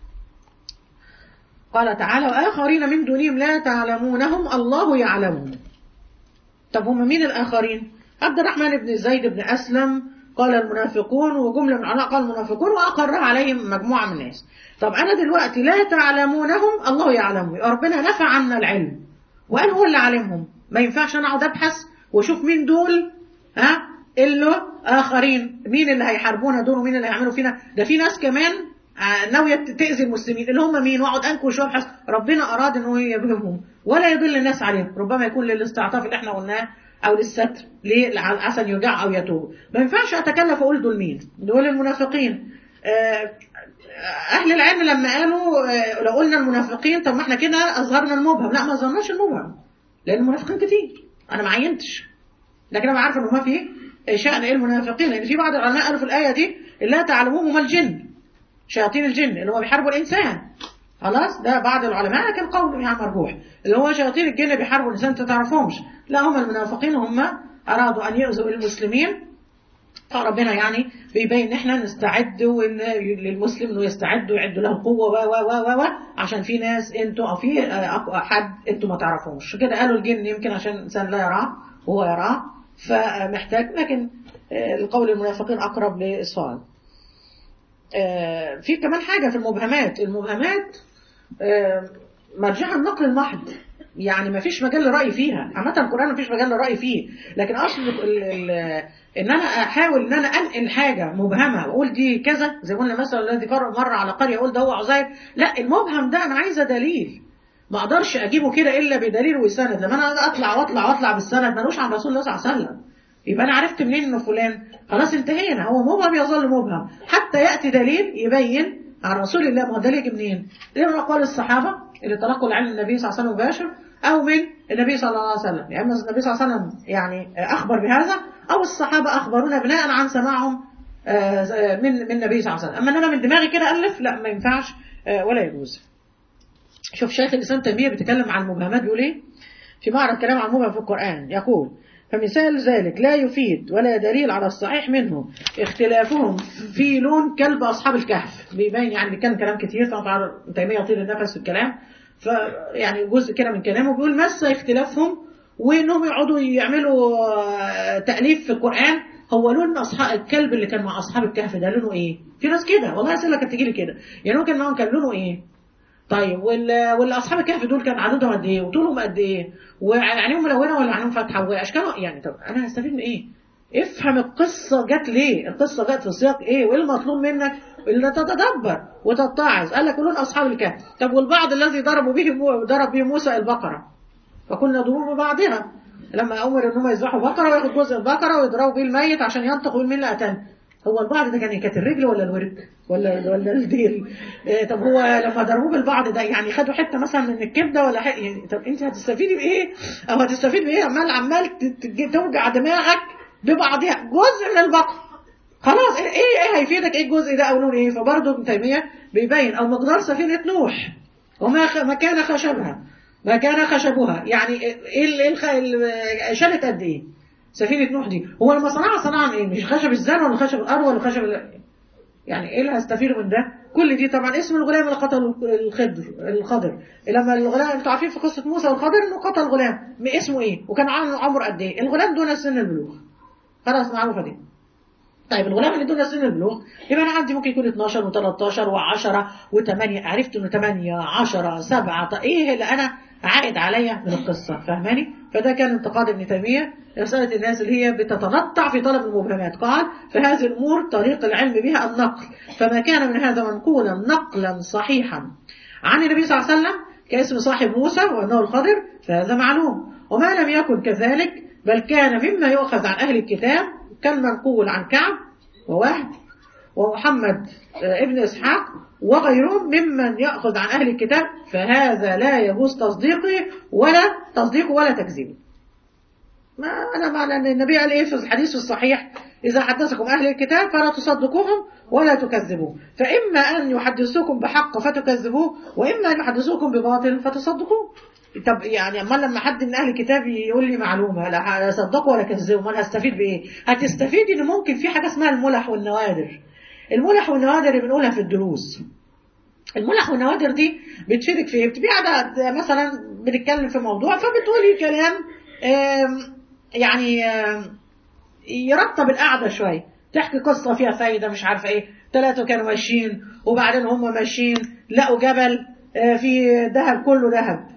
قال تعالى واخرين من دونهم لا تعلمونهم الله يعلمهم طب هم مين الاخرين عبد الرحمن بن زيد بن اسلم قال المنافقون وجمله من العلماء قال المنافقون واقرها عليهم مجموعه من الناس طب انا دلوقتي لا تعلمونهم الله يعلمهم يبقى ربنا نفى عنا العلم وقال هو اللي عالمهم ما ينفعش انا اقعد ابحث واشوف مين دول ها الا اخرين مين اللي هيحاربونا دول ومين اللي هيعملوا فينا ده في ناس كمان آه، ناويه تاذي المسلمين اللي هم مين واقعد انكر شويه بحث ربنا اراد ان هو يبهمهم ولا يضل الناس عليهم ربما يكون للاستعطاف اللي احنا قلناه او للستر ليه عشان ان يرجع او يتوب ما ينفعش اتكلف واقول دول مين دول المنافقين آه، اهل العلم لما قالوا آه، لو قلنا المنافقين طب ما احنا كده اظهرنا المبهم لا ما اظهرناش المبهم لان المنافقين كتير انا ما عينتش لكن انا عارفه ان ما في شأن ايه المنافقين لان في بعض العلماء قالوا في الايه دي لا تعلموهم هم الجن شياطين الجن اللي هو بيحاربوا الانسان خلاص ده بعض العلماء لكن قول يعني مرجوح اللي هو شياطين الجن بيحاربوا الانسان انت تعرفهمش لا هم المنافقين هم ارادوا ان يؤذوا المسلمين فربنا يعني بيبين ان احنا نستعد وان للمسلم انه يستعد ويعد له قوه و و و و عشان في ناس انتوا او في آه، حد انتوا ما تعرفوش كده قالوا الجن يمكن عشان الانسان لا يراه وهو يراه فمحتاج لكن آه، القول المنافقين اقرب للسؤال آه، في كمان حاجه في المبهمات المبهمات آه، مرجعها النقل المحض يعني ما فيش مجال لرأي فيها عامة القرآن ما فيش مجال لرأي فيه لكن أصل ال ال إن أنا أحاول إن أنا أنقل حاجة مبهمة وأقول دي كذا زي ما قلنا مثلا الذي مر مر على قرية يقول ده هو عزير لا المبهم ده أنا عايزة دليل ما أقدرش أجيبه كده إلا بدليل وسند لما أنا أطلع وأطلع وأطلع بالسند ملوش عن رسول الله صلى الله عليه وسلم يبقى أنا عرفت منين إنه فلان خلاص انتهينا هو مبهم يظل مبهم حتى يأتي دليل يبين عن رسول الله ما هو دليل يجي منين؟ من أقوال الصحابة اللي تلقوا العلم النبي صلى الله عليه وسلم مباشر أو من النبي صلى الله عليه وسلم يعني النبي صلى الله عليه وسلم يعني أخبر بهذا أو الصحابة أخبرونا بناء عن سماعهم آه، من من النبي صلى الله عليه وسلم أما أنا من دماغي كده ألف لا ما ينفعش آه، ولا يجوز شوف شيخ الإسلام تيمية بيتكلم عن المبهمات بيقول إيه؟ في معرض كلام عن المبهم في القرآن يقول فمثال ذلك لا يفيد ولا دليل على الصحيح منه اختلافهم في لون كلب أصحاب الكهف بيبين يعني بيتكلم كلام كتير طبعا تيمية يطيل النفس في الكلام فيعني جزء كده من كلامه بيقول مس اختلافهم وانهم يقعدوا يعملوا آه، تأليف في القرآن هو لون اصحاب الكلب اللي كان مع اصحاب الكهف ده لونه ايه؟ في ناس كده والله اسئله كانت تجي لي كده يعني هو كان معاهم كان لونه ايه؟ طيب وال واللي اصحاب الكهف دول كان عددهم قد ايه؟ وطولهم قد ايه؟ وعينيهم ملونه ولا عينيهم فاتحه واشكالهم يعني طب انا هستفيد من ايه؟ افهم القصه جت ليه؟ القصه جت في سياق ايه؟ وايه المطلوب منك؟ اللي تتدبر وتتعظ قال لك لون اصحاب الكهف طب والبعض الذي ضربوا به ضرب به موسى البقره فكنا نضرب ببعضها لما امر ان هم يذبحوا بقره وياخد جزء البقره ويضربوا بيه الميت عشان ينطق ويقول مين اللي قتل هو البعض ده كان كانت الرجل ولا الورك ولا ولا الديل إيه طب هو لما ضربوه بالبعض ده يعني خدوا حته مثلا من الكبده ولا حاجه يعني طب انت هتستفيدي بايه او هتستفيد بايه عمال عمال ت- ت- توجع دماغك ببعضها جزء من البقره خلاص ايه ايه هيفيدك ايه الجزء ده او لون ايه فبرضه ابن تيميه بيبين او مقدار سفينه نوح وما خ- ما كان خشبها ما كان خشبها يعني ايه ال- إيه الخ- ال- شالت قد ايه سفينه نوح دي هو لما صنعها صنعها من ايه مش خشب الزن ولا خشب الارض ولا خشب ال- يعني ايه اللي هستفيده من ده كل دي طبعا اسم الغلام اللي قتل الخضر الخضر لما الغلام انتوا عارفين في قصه موسى والخضر انه قتل غلام اسمه ايه وكان عمره عمره قد ايه الغلام دون سن البلوغ خلاص معروفه دي طيب الغلام اللي دون سن البلوغ يبقى انا عندي ممكن يكون 12 و13 و10 و8 عرفت انه 8 10 7 طيب ايه اللي انا عائد عليا من القصه فاهماني فده كان انتقاد ابن تيميه لمساله الناس اللي هي بتتنطع في طلب المبهمات قال فهذه الامور طريق العلم بها النقل فما كان من هذا منقولا نقلا صحيحا عن النبي صلى الله عليه وسلم كاسم صاحب موسى وانه الخضر فهذا معلوم وما لم يكن كذلك بل كان مما يؤخذ عن اهل الكتاب كالمنقول عن كعب ووهب ومحمد آه، ابن إسحاق وغيرهم ممن يأخذ عن أهل الكتاب فهذا لا يجوز تصديقه ولا تصديقه ولا تكذيبه ما أنا معنى أن النبي قال إيه في الحديث الصحيح إذا حدثكم أهل الكتاب فلا تصدقوهم ولا تكذبوه فإما أن يحدثوكم بحق فتكذبوه وإما أن يحدثوكم بباطل فتصدقوه طب يعني اما لما حد من اهل الكتاب يقول لي معلومه لا هصدقه ولا كذبه امال هستفيد بايه؟ هتستفيد ان ممكن في حاجه اسمها الملح والنوادر. الملح والنوادر اللي بنقولها في الدروس. الملح والنوادر دي بتفيدك في ايه؟ بتبقى قاعده مثلا بنتكلم في موضوع فبتقولي كلام آم، يعني آم، يرتب القعده شويه تحكي قصه فيها فايده مش عارفه ايه ثلاثه كانوا ماشيين وبعدين هم ماشيين لقوا جبل آه، فيه ذهب كله ذهب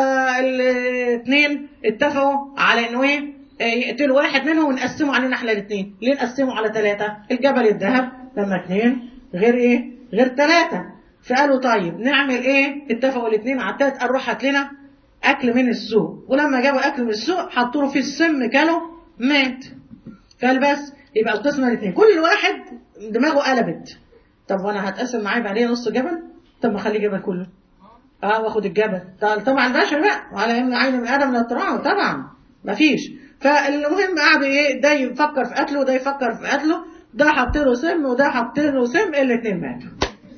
فالاثنين اتفقوا على انه ايه آه، يقتلوا واحد منهم ونقسموا علينا احنا الاثنين ليه نقسموا على ثلاثه الجبل الذهب لما اثنين غير ايه غير ثلاثة فقالوا طيب نعمل ايه اتفقوا الاثنين على التالت قال روح هات لنا اكل من السوق ولما جابوا الاكل من السوق حطوا له فيه السم كله مات قال بس يبقى القسمة الاثنين كل واحد دماغه قلبت طب وانا هتقسم معايا بعدين نص جبل طب ما اخلي جبل كله اه واخد الجبل طبعا طبعا بشر بقى وعلى عين من ادم للتراب طبعا مفيش فالمهم قعدوا ايه ده يفكر في قتله وده يفكر في قتله ده حط له سم وده حط له سم الاثنين ماتوا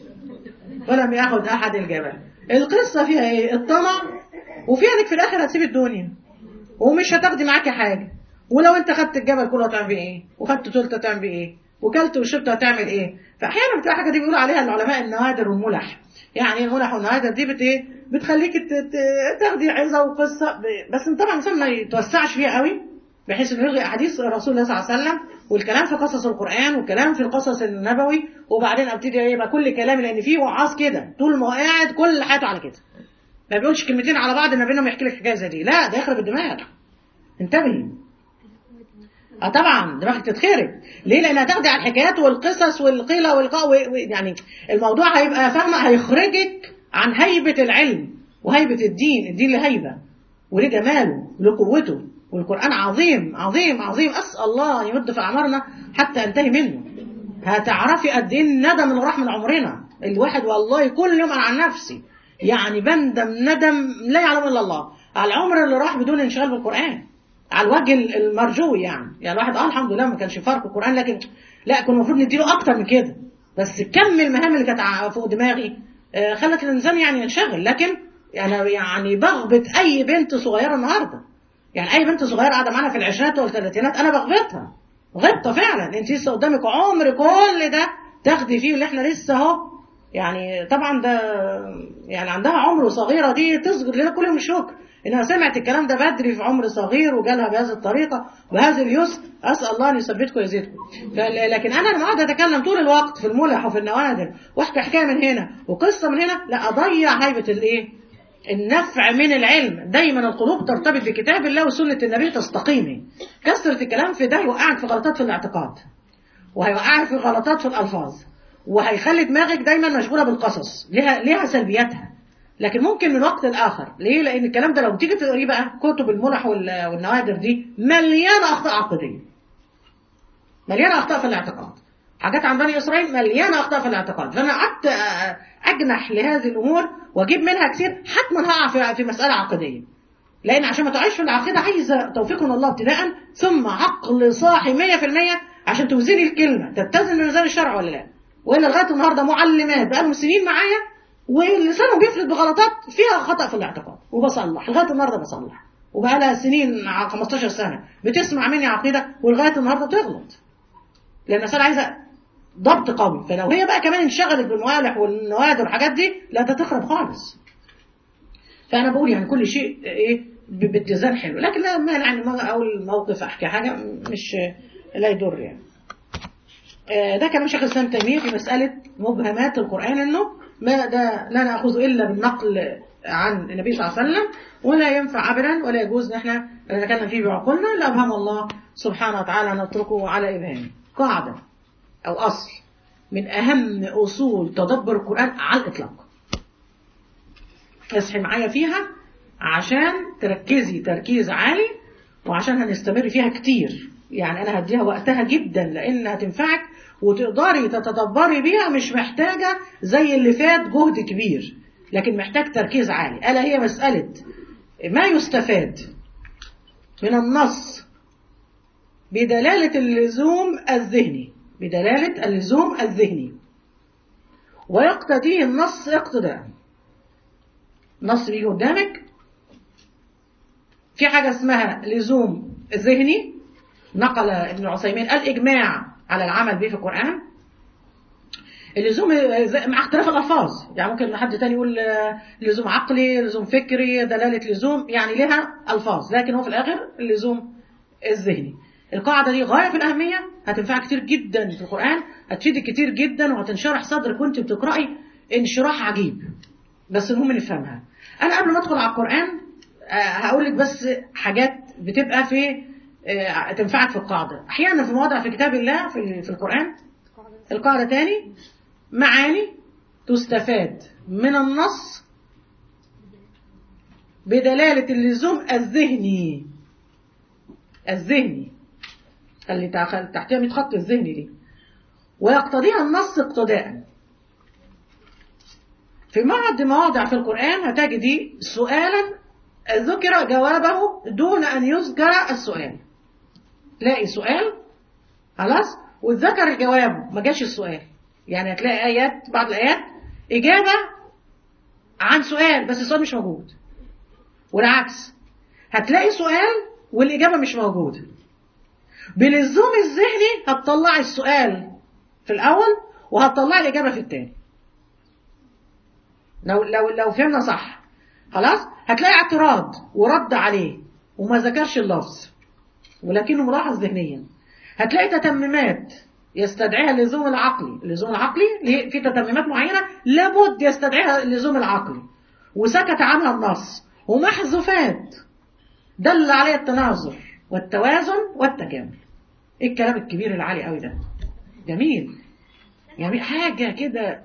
ولم ياخد احد الجبل القصه فيها ايه الطمع وفيها انك في الاخر هتسيب الدنيا ومش هتاخدي معاكي حاجه ولو انت خدت الجبل كله هتعمل بيه ايه وخدت تلت هتعمل بيه ايه وكلت وشربت هتعمل ايه فاحيانا بتلاقي حاجه دي بيقولوا عليها العلماء النوادر والملح يعني الملح والنوادر دي بت ايه بتخليك تاخدي عظه وقصه بس طبعا الانسان ما يتوسعش فيها قوي بحيث انه يلغي احاديث رسول الله صلى الله عليه وسلم والكلام في قصص القران والكلام في القصص النبوي وبعدين ابتدي يبقى كل كلامي لان في وعاظ كده طول ما هو قاعد كل حياته على كده ما بيقولش كلمتين على بعض ما بينهم يحكي لك حكايه زي دي لا ده يخرب الدماغ انتبهي اه طبعا دماغك تتخرب ليه لان هتاخدي على الحكايات والقصص والقيله والقاء يعني الموضوع هيبقى فاهمه هيخرجك عن هيبه العلم وهيبه الدين الدين له هيبه وله جماله وله قوته والقران عظيم عظيم عظيم اسال الله ان يمد في اعمارنا حتى انتهي منه هتعرفي قد ايه الندم اللي راح من عمرنا الواحد والله كل يوم انا عن نفسي يعني بندم ندم لا يعلم الا الله على العمر اللي راح بدون انشغال بالقران على الوجه المرجوي يعني يعني الواحد اه الحمد لله ما كانش فرق القران لكن لا كنا المفروض نديله اكتر من كده بس كم المهام اللي كانت فوق دماغي آه خلت الانسان يعني ينشغل لكن انا يعني, يعني بغبط اي بنت صغيره النهارده يعني اي بنت صغيره قاعده معانا في العشرينات والثلاثينات انا بغبطها غبطه فعلا انت لسه قدامك عمر كل ده تاخدي فيه اللي احنا لسه اهو يعني طبعا ده يعني عندها عمر صغيره دي تصغر لنا كل يوم الشكر انها سمعت الكلام ده بدري في عمر صغير وجالها بهذه الطريقه بهذا اليسر اسال الله ان يثبتكم ويزيدكم لكن انا لما اقعد اتكلم طول الوقت في الملح وفي النوادر واحكي حكايه من هنا وقصه من هنا لا اضيع هيبه الايه النفع من العلم دايما القلوب ترتبط بكتاب الله وسنه النبي تستقيمي كثره الكلام في ده يوقعك في غلطات في الاعتقاد وهيوقعك في غلطات في الالفاظ وهيخلي دماغك دايما مشغوله بالقصص ليها ليها سلبياتها لكن ممكن من وقت لاخر ليه لان الكلام ده لو تيجي تقريه بقى كتب الملح والنوادر دي مليانه اخطاء عقديه مليانه اخطاء في الاعتقاد حاجات عن بني اسرائيل مليانه اخطاء في الاعتقاد فانا قعدت اجنح لهذه الامور واجيب منها كتير حتما هقع في مساله عقديه لان عشان ما تقعيش في العقيده عايزه توفيق من الله ابتداء ثم عقل صاحي 100% عشان توزني الكلمه تتزن بميزان الشرع ولا لا والا لغايه النهارده معلمات بقالهم سنين معايا ولسانهم بيفلت بغلطات فيها خطا في الاعتقاد وبصلح لغايه النهارده بصلح وبقى لها سنين 15 سنه بتسمع مني عقيده ولغايه النهارده بتغلط لان المساله عايزه ضبط قوي فلو هي بقى كمان انشغلت بالموالح والنوادر والحاجات دي لا ده تخرب خالص فانا بقول يعني كل شيء ايه باتزان حلو لكن لا مانع يعني اول موقف احكي حاجه مش لا يضر يعني ده كلام شيخ الاسلام تيميه في مساله مبهمات القران انه ما ده لا ناخذ الا بالنقل عن النبي صلى الله عليه وسلم ولا ينفع ابدا ولا يجوز ان احنا نتكلم فيه بعقولنا لا ابهم الله سبحانه وتعالى نتركه على ابهامه قاعده او اصل من اهم اصول تدبر القران على الاطلاق اصحي معايا فيها عشان تركزي تركيز عالي وعشان هنستمر فيها كتير يعني انا هديها وقتها جدا لان هتنفعك وتقدري تتدبري بيها مش محتاجة زي اللي فات جهد كبير لكن محتاج تركيز عالي ألا هي مسألة ما يستفاد من النص بدلالة اللزوم الذهني بدلالة اللزوم الذهني ويقتديه النص اقتداء نص بيجي قدامك في حاجة اسمها لزوم ذهني نقل ابن عثيمين الإجماع على العمل به في القرآن اللزوم مع اختلاف الألفاظ يعني ممكن حد تاني يقول لزوم عقلي لزوم فكري دلالة لزوم يعني لها ألفاظ لكن هو في الآخر اللزوم الذهني القاعدة دي غاية في الأهمية هتنفعك كتير جدا في القرآن هتفيدك كتير جدا وهتنشرح صدرك وانت بتقرأي انشراح عجيب بس المهم نفهمها أنا قبل ما أدخل على القرآن هقول لك بس حاجات بتبقى في تنفعك في القاعدة أحيانا في مواضع في كتاب الله في, في القرآن القاعدة تاني معاني تستفاد من النص بدلالة اللزوم الذهني الذهني اللي تحتها 100 خط الذهني دي ويقتضيها النص اقتداء في بعض مواضع في القرآن هتجدي سؤالا ذكر جوابه دون أن يذكر السؤال تلاقي سؤال خلاص واتذكر جوابه ما جاش السؤال يعني هتلاقي آيات بعض الآيات إجابة عن سؤال بس السؤال مش موجود والعكس هتلاقي سؤال والإجابة مش موجودة بلزوم الذهني هتطلعي السؤال في الأول وهتطلعي الإجابة في الثاني لو لو لو فهمنا صح خلاص هتلاقي اعتراض ورد عليه وما ذكرش اللفظ ولكنه ملاحظ ذهنيا هتلاقي تتممات يستدعيها اللزوم العقلي اللزوم العقلي في تتممات معينة لابد يستدعيها اللزوم العقلي وسكت عنها النص ومحذوفات دل عليها التناظر والتوازن والتكامل ايه الكلام الكبير العالي قوي ده جميل جميل حاجة كده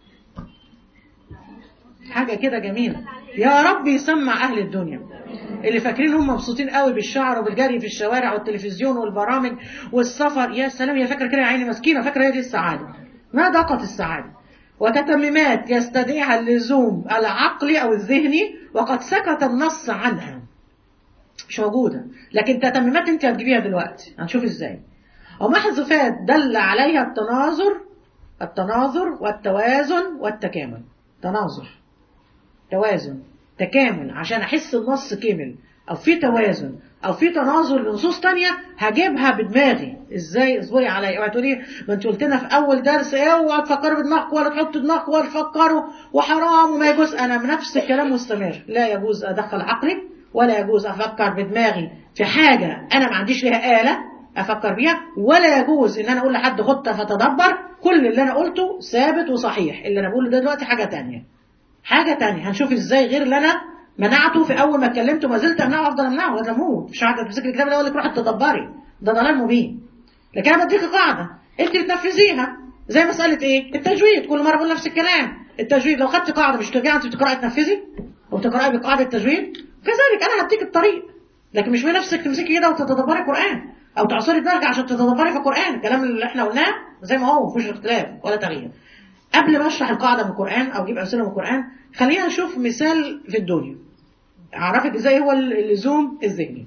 حاجة كده جميلة يا رب يسمع أهل الدنيا اللي فاكرين هم مبسوطين قوي بالشعر وبالجري في الشوارع والتلفزيون والبرامج والسفر يا سلام يا فاكره كده يا عيني مسكينه فاكره هي دي السعاده ما ضاقت السعاده وتتممات يستدعيها اللزوم العقلي او الذهني وقد سكت النص عنها مش موجوده لكن تتممات انت هتجيبيها دلوقتي هنشوف ازاي ومحذوفات دل عليها التناظر التناظر والتوازن والتكامل تناظر توازن تكامل عشان احس النص كامل او في توازن او في تناظر لنصوص تانية هجيبها بدماغي ازاي اصبري عليا اوعي تقولي ما انت قلت لنا في اول درس اوعى تفكروا بدماغكم ولا تحطوا دماغكم ولا تفكروا وحرام وما يجوز انا بنفس الكلام مستمر لا يجوز ادخل عقلي ولا يجوز افكر بدماغي في حاجه انا ما عنديش ليها اله افكر بيها ولا يجوز ان انا اقول لحد خطه فتدبر كل اللي انا قلته ثابت وصحيح اللي انا بقوله ده دلوقتي حاجه تانية حاجة تانية هنشوف ازاي غير اللي انا منعته في اول ما اتكلمت وما زلت امنعه وافضل امنعه لغايه اموت مش قاعده تمسك الكتاب ده اقول لك روحي تدبري ده ضلال مبين لكن انا بديك قاعده انت بتنفذيها زي مساله ايه التجويد كل مره بقول نفس الكلام التجويد لو خدت قاعده مش ترجعي انت بتقراي تنفذي وتقراي بقاعده التجويد كذلك انا هديك الطريق لكن مش بنفسك تمسكي كده وتتدبري القران او تعصري دماغك عشان تتدبري في القران الكلام اللي احنا قلناه زي ما هو مفيش اختلاف ولا تغيير قبل ما اشرح القاعده من القران او اجيب امثله من القران خلينا نشوف مثال في الدنيا اعرفك ازاي هو اللزوم الذهني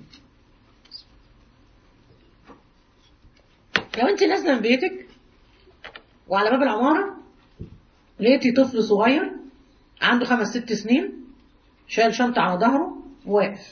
لو انت نازله من بيتك وعلى باب العماره لقيتي طفل صغير عنده خمس ست سنين شايل شنطه على ظهره وواقف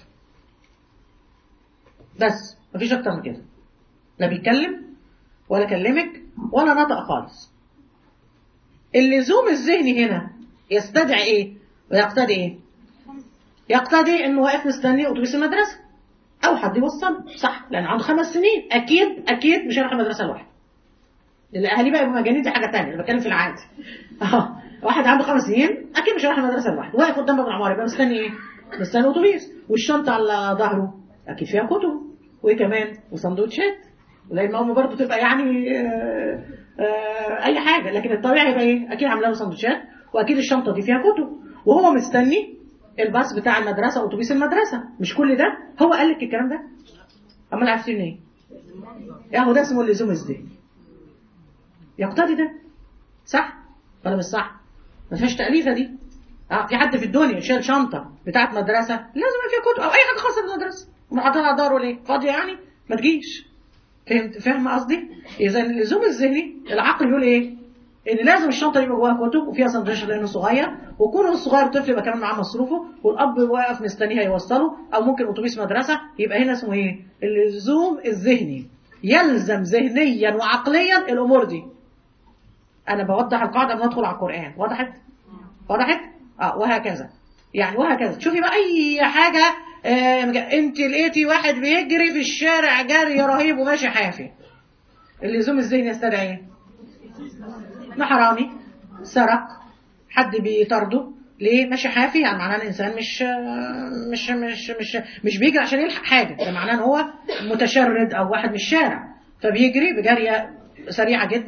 بس مفيش اكتر من كده لا بيتكلم ولا كلمك ولا نطق خالص اللزوم الذهني هنا يستدعي ايه ويقتضي ايه يقتضي انه واقف مستني اتوبيس المدرسه او حد يوصله صح لان عنده خمس سنين اكيد اكيد مش هيروح المدرسه لوحده الاهالي بقى يبقوا مجانين دي حاجه ثانيه انا بتكلم في العادي اه واحد عنده خمس سنين اكيد مش هيروح المدرسه لوحده واقف قدام باب العماره يبقى مستني ايه مستني اتوبيس والشنطه على ظهره اكيد فيها كتب وايه كمان وسندوتشات زي ما هم برضه تبقى يعني آه آه اي حاجه لكن الطبيعي يبقى ايه اكيد عامله له سندوتشات واكيد الشنطه دي فيها كتب وهو مستني الباص بتاع المدرسه او اتوبيس المدرسه مش كل ده هو قال لك الكلام ده امال عارفين ايه اهو ده اسمه اللزوم الذهني يقتضي ده صح ولا مش صح ما فيهاش تاليفه دي اه في حد في الدنيا شايل شنطه بتاعت مدرسه لازم فيها كتب او اي حاجه خاصه بالمدرسه وحاطها على داره ليه فاضيه يعني ما تجيش فهمت فاهم قصدي اذا اللزوم الذهني العقل يقول ايه ان لازم الشنطه يبقى جواها كتب وفيها سندوتش لانه صغير وكونه الصغير الطفل يبقى كمان معاه مصروفه والاب واقف مستنيه يوصله او ممكن اتوبيس مدرسه يبقى هنا اسمه ايه اللزوم الذهني يلزم ذهنيا وعقليا الامور دي انا بوضح القاعده قبل ما ادخل على القران وضحت وضحت اه وهكذا يعني وهكذا تشوفي بقى اي حاجه آه انت لقيتي واحد بيجري في الشارع جري رهيب وماشي حافي اللزوم الذهني يستدعي ايه ما حرامي سرق حد بيطرده ليه ماشي حافي يعني معناه الانسان مش مش مش مش مش بيجري عشان يلحق حاجه ده معناه ان هو متشرد او واحد من الشارع فبيجري بجريه سريعه جدا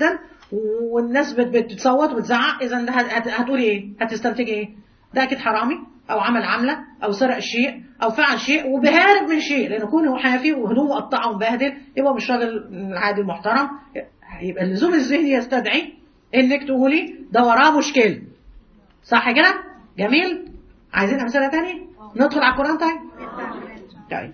والناس بت- بتصوت وتزعق اذا ده هت- هت- هتقولي ايه هتستنتجي ايه ده اكيد حرامي او عمل عمله او سرق شيء او فعل شيء وبهارب من شيء لان كونه حافي وهدومه مقطعه ومبهدل يبقى مش راجل عادي محترم يبقى اللزوم الذهني يستدعي انك تقولي ده وراه مشكله صح كده جميل عايزين امثله تاني ندخل على القران طيب طيب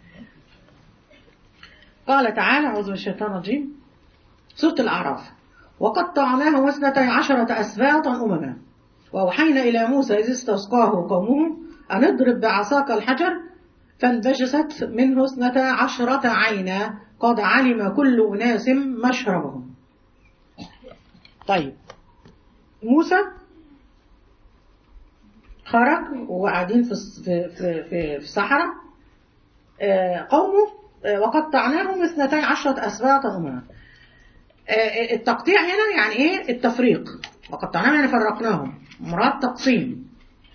قال تعالى أعوذ بالله من الشيطان الرجيم سورة الأعراف وقطعناه اثنتي عشرة أسباطا أمما وأوحينا إلى موسى إذ استسقاه قومه أن اضرب بعصاك الحجر فانبجست منه اثنتا عشرة عينا قد علم كل أناس مشربهم طيب موسى خرج وقاعدين في في في في, في صحراء آه، قومه آه، وقطعناهم اثنتي عشرة أسباطا أمما آه، التقطيع هنا يعني ايه التفريق وقطعناهم يعني فرقناهم مراد تقسيم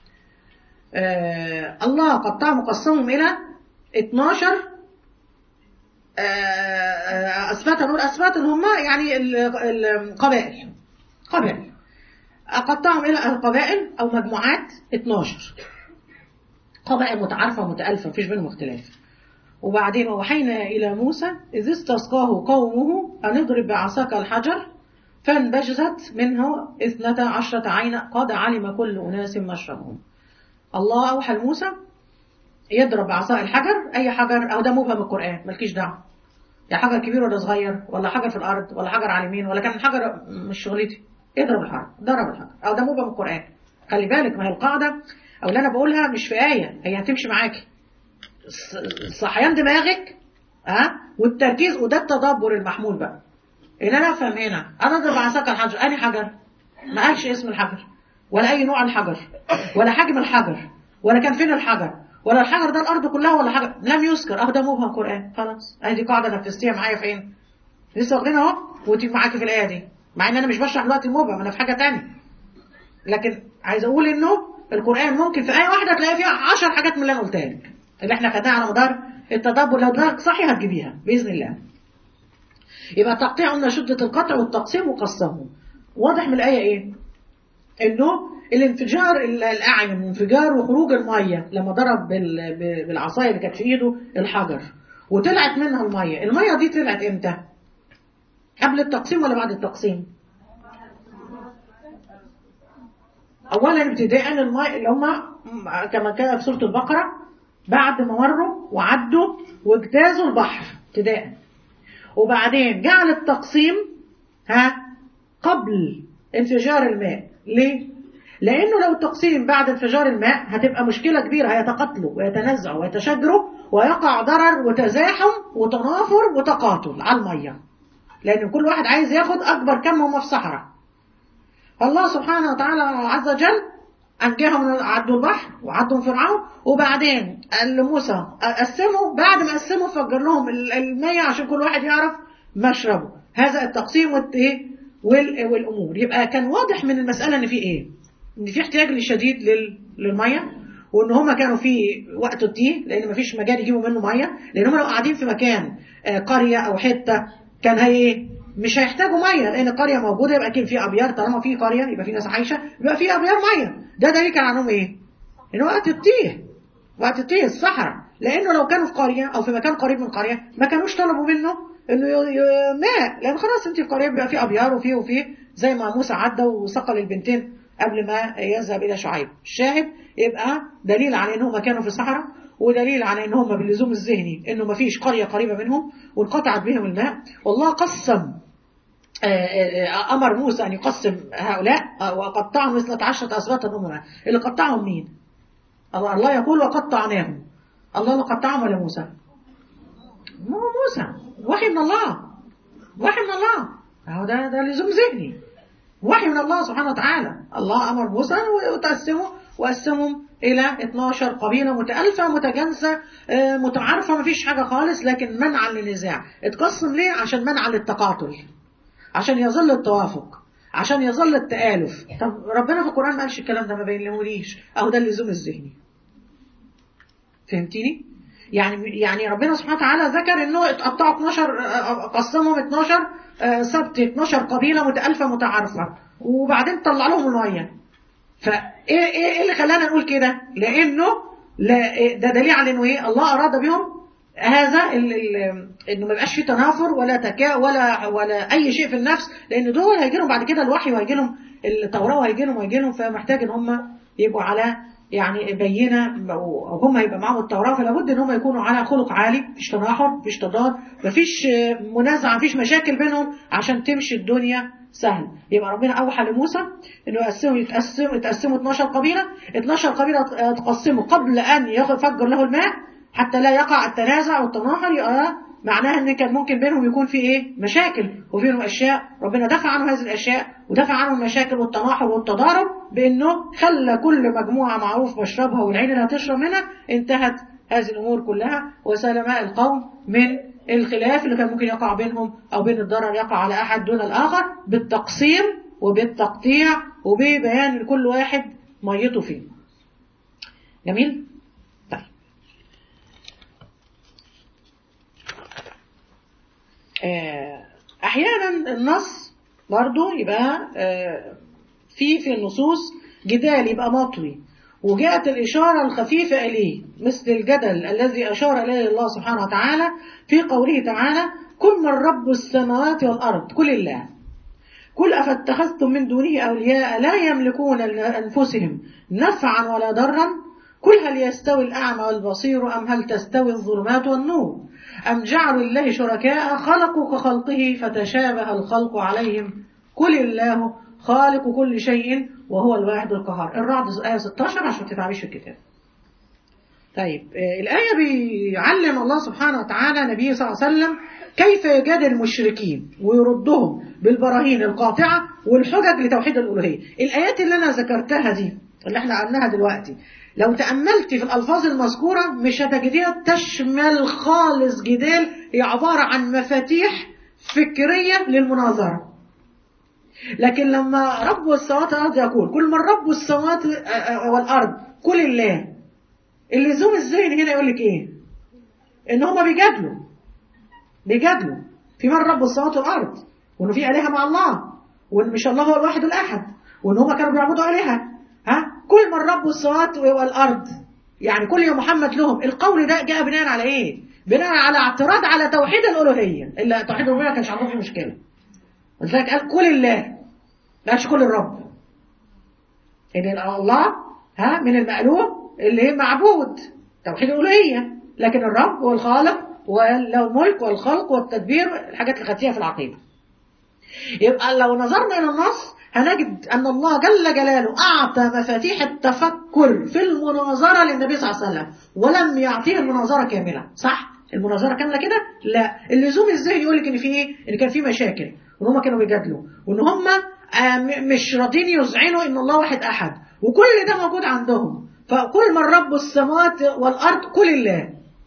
آه الله قطعهم وقسمهم الى 12 آه، آه، اسباط نقول اسباط اللي هم يعني ال- القبائل قبائل اقطعهم الى القبائل او مجموعات 12 قبائل متعارفه متالفه مفيش بينهم اختلاف وبعدين وحينا إلى موسى إذ استسقاه قومه أن اضرب بعصاك الحجر فانبجست منه اثنتا عشرة عين قد علم كل أناس مشربهم الله أوحى لموسى يضرب بعصا الحجر أي حجر أو ده مبهم القرآن مالكيش دعوة يا حجر كبير ولا صغير ولا حجر في الأرض ولا حجر على اليمين ولا كان الحجر مش شغلتي اضرب الحجر ضرب الحجر أو ده مبهم القرآن خلي بالك ما هي القاعدة أو اللي أنا بقولها مش في آية هي هتمشي معاكي صحيان دماغك ها والتركيز وده التدبر المحمول بقى ان انا افهم هنا انا اضرب عصاك الحجر انهي حجر ما قالش اسم الحجر ولا اي نوع الحجر ولا حجم الحجر ولا كان فين الحجر ولا الحجر ده الارض كلها ولا حجر لم يذكر اه ده مبهم قران خلاص ادي قاعده نفذتيها معايا فين لسه واخدينها اهو وتيجي معاكي في الايه دي مع ان انا مش بشرح دلوقتي المبهم انا في حاجه تانية لكن عايز اقول انه القران ممكن في ايه واحده تلاقي فيها 10 حاجات من اللي انا قلتها لك اللي احنا خدناها على مدار التدبر لو دماغك صحي هتجيبيها باذن الله يبقى تقطيع قلنا شده القطع والتقسيم وقسمه واضح من الايه ايه انه الانفجار ال- الاعين انفجار وخروج الميه لما ضرب بال- ب- بالعصايه اللي كانت في ايده الحجر وطلعت منها الميه الميه دي طلعت امتى قبل التقسيم ولا بعد التقسيم اولا ابتداء الماء اللي هم كما كان في سوره البقره بعد ما مروا وعدوا واجتازوا البحر ابتداء وبعدين جعل التقسيم ها قبل انفجار الماء ليه لانه لو التقسيم بعد انفجار الماء هتبقى مشكله كبيره هيتقاتلوا ويتنازعوا ويتشاجروا ويقع ضرر وتزاحم وتنافر وتقاتل على الميه لان كل واحد عايز ياخد اكبر كم هم في صحراء فالله سبحانه وتعالى عز وجل أنجاهم من عدوا البحر وعدوا من فرعون وبعدين قال لموسى قسموا بعد ما قسموا فجر لهم ال- المية عشان كل واحد يعرف مشربه هذا التقسيم والت- إيه؟ وال- والأمور يبقى كان واضح من المسألة إن في إيه إن في احتياج شديد لل- للمية وإن هما كانوا في وقت التيه لأن مفيش مجال يجيبوا منه مية لأن هما لو قاعدين في مكان آه، قرية أو حتة كان هي إيه مش هيحتاجوا ميه لان القريه موجوده يبقى اكيد في ابيار طالما في قريه يبقى في ناس عايشه يبقى في ابيار ميه ده دليل كان عنهم ايه؟ ان وقت التيه وقت التيه الصحراء لانه لو كانوا في قريه او في مكان قريب من قريه ما كانوش طلبوا منه انه ي- ي- ماء لان خلاص انت في قريه بيبقى في ابيار وفي وفي زي ما موسى عدى وسقى للبنتين قبل ما يذهب الى شعيب الشاهد يبقى دليل على ان هم كانوا في الصحراء ودليل على ان هم باللزوم الذهني انه ما فيش قريه قريبه منهم وانقطعت بهم الماء والله قسم آه، آه، أمر موسى أن يقسم هؤلاء آه، وقطعهم اثنة عشرة أسباطا أمما اللي قطعهم مين؟ الله الله يقول وقطعناهم الله اللي قطعهم ولا موسى؟ ما هو موسى وحي من الله وحي من الله أهو ده ده لزوم ذهني وحي من الله سبحانه وتعالى الله أمر موسى وتقسموا وقسمهم إلى 12 قبيلة متألفة متجانسة آه، متعارفة مفيش حاجة خالص لكن منعا للنزاع اتقسم ليه؟ عشان منعا للتقاتل عشان يظل التوافق عشان يظل التآلف طب ربنا في القرآن ما قالش الكلام ده ما بينلهوليش أهو ده اللزوم الذهني فهمتيني؟ يعني يعني ربنا سبحانه وتعالى ذكر انه اتقطعوا 12 آه، قسمهم 12 آه، سبت 12 قبيله متالفه متعارفه وبعدين طلع لهم الميه فايه ايه ايه اللي خلانا نقول كده؟ لانه لا إيه ده دليل على انه ايه؟ الله اراد بهم هذا ال ال انه ما يبقاش فيه تنافر ولا تكاء ولا ولا اي شيء في النفس لان دول هيجي لهم بعد كده الوحي وهيجي لهم التوراه وهيجي لهم وهيجي لهم فمحتاج ان هم يبقوا على يعني بينه او هم يبقى معاهم التوراه فلا بد ان هم يكونوا على خلق عالي مفيش تناحر مفيش تضاد مفيش آه، منازعه مفيش مشاكل بينهم عشان تمشي الدنيا سهل يبقى ربنا اوحى لموسى انه يقسموا يتقسموا يتقسموا 12 قبيله 12 قبيله تقسموا قبل ان يفجر له الماء حتى لا يقع التنازع والتناحر يبقى معناها ان كان ممكن بينهم يكون في ايه مشاكل وبينهم اشياء ربنا دفع عنهم هذه الاشياء ودفع عنهم المشاكل والتناحر والتضارب بانه خلى كل مجموعه معروف مشربها والعين اللي هتشرب منها انتهت هذه الامور كلها وسلم القوم من الخلاف اللي كان ممكن يقع بينهم او بين الضرر يقع على احد دون الاخر بالتقسيم وبالتقطيع وببيان لكل واحد ميته فيه جميل طيب آه، احيانا النص برضو يبقى آه، في في النصوص جدال يبقى مطوي وجاءت الإشارة الخفيفة إليه مثل الجدل الذي أشار إليه الله سبحانه وتعالى في قوله تعالى كل من رب السماوات والأرض كل الله قل أفاتخذتم من دونه أولياء لا يملكون لأنفسهم نفعا ولا ضرا قل هل يستوي الأعمى والبصير أم هل تستوي الظلمات والنور أم جعلوا الله شركاء خلقوا كخلقه فتشابه الخلق عليهم قل الله خالق كل شيء وهو الواحد القهار الرعد آية 16 عشان تتعبيش في الكتاب طيب آه، الآية بيعلم الله سبحانه وتعالى نبيه صلى الله عليه وسلم كيف يجادل المشركين ويردهم بالبراهين القاطعة والحجج لتوحيد الألوهية الآيات اللي أنا ذكرتها دي اللي احنا قلناها دلوقتي لو تأملتي في الألفاظ المذكورة مش هتجديها تشمل خالص جدال هي عبارة عن مفاتيح فكرية للمناظرة لكن لما رب السماوات والأرض يقول كل من رب السماوات والأرض كل الله اللزوم الذهني هنا يقول لك ايه ان هما بيجادلوا بيجادلوا في من رب السماوات والارض وانه في الهه مع الله وان مش الله هو الواحد الاحد وان هما كانوا بيعبدوا الهه ها كل من رب السماوات والارض يعني كل يا محمد لهم القول ده جاء بناء على ايه بناء على اعتراض على توحيد الالوهيه الا توحيد الالوهيه ما كانش عندهم فيه مشكله ولذلك قال كل الله ما قالش كل الرب ان الله ها من المألوه اللي هي معبود توحيد الألوهية لكن الرب هو الخالق وله الملك والخلق والتدبير الحاجات اللي خدتيها في العقيدة يبقى لو نظرنا إلى النص هنجد أن الله جل جلاله أعطى مفاتيح التفكر في المناظرة للنبي صلى الله عليه وسلم ولم يعطيه المناظرة كاملة صح؟ المناظرة كاملة كده؟ لا اللزوم الذهني يقول لك إن في إيه؟ إن كان في مشاكل وإن هم كانوا بيجادلوا وإن هم آه، م- مش راضين يذعنوا إن الله واحد أحد وكل ده موجود عندهم فكل من رب السماوات والأرض كل الله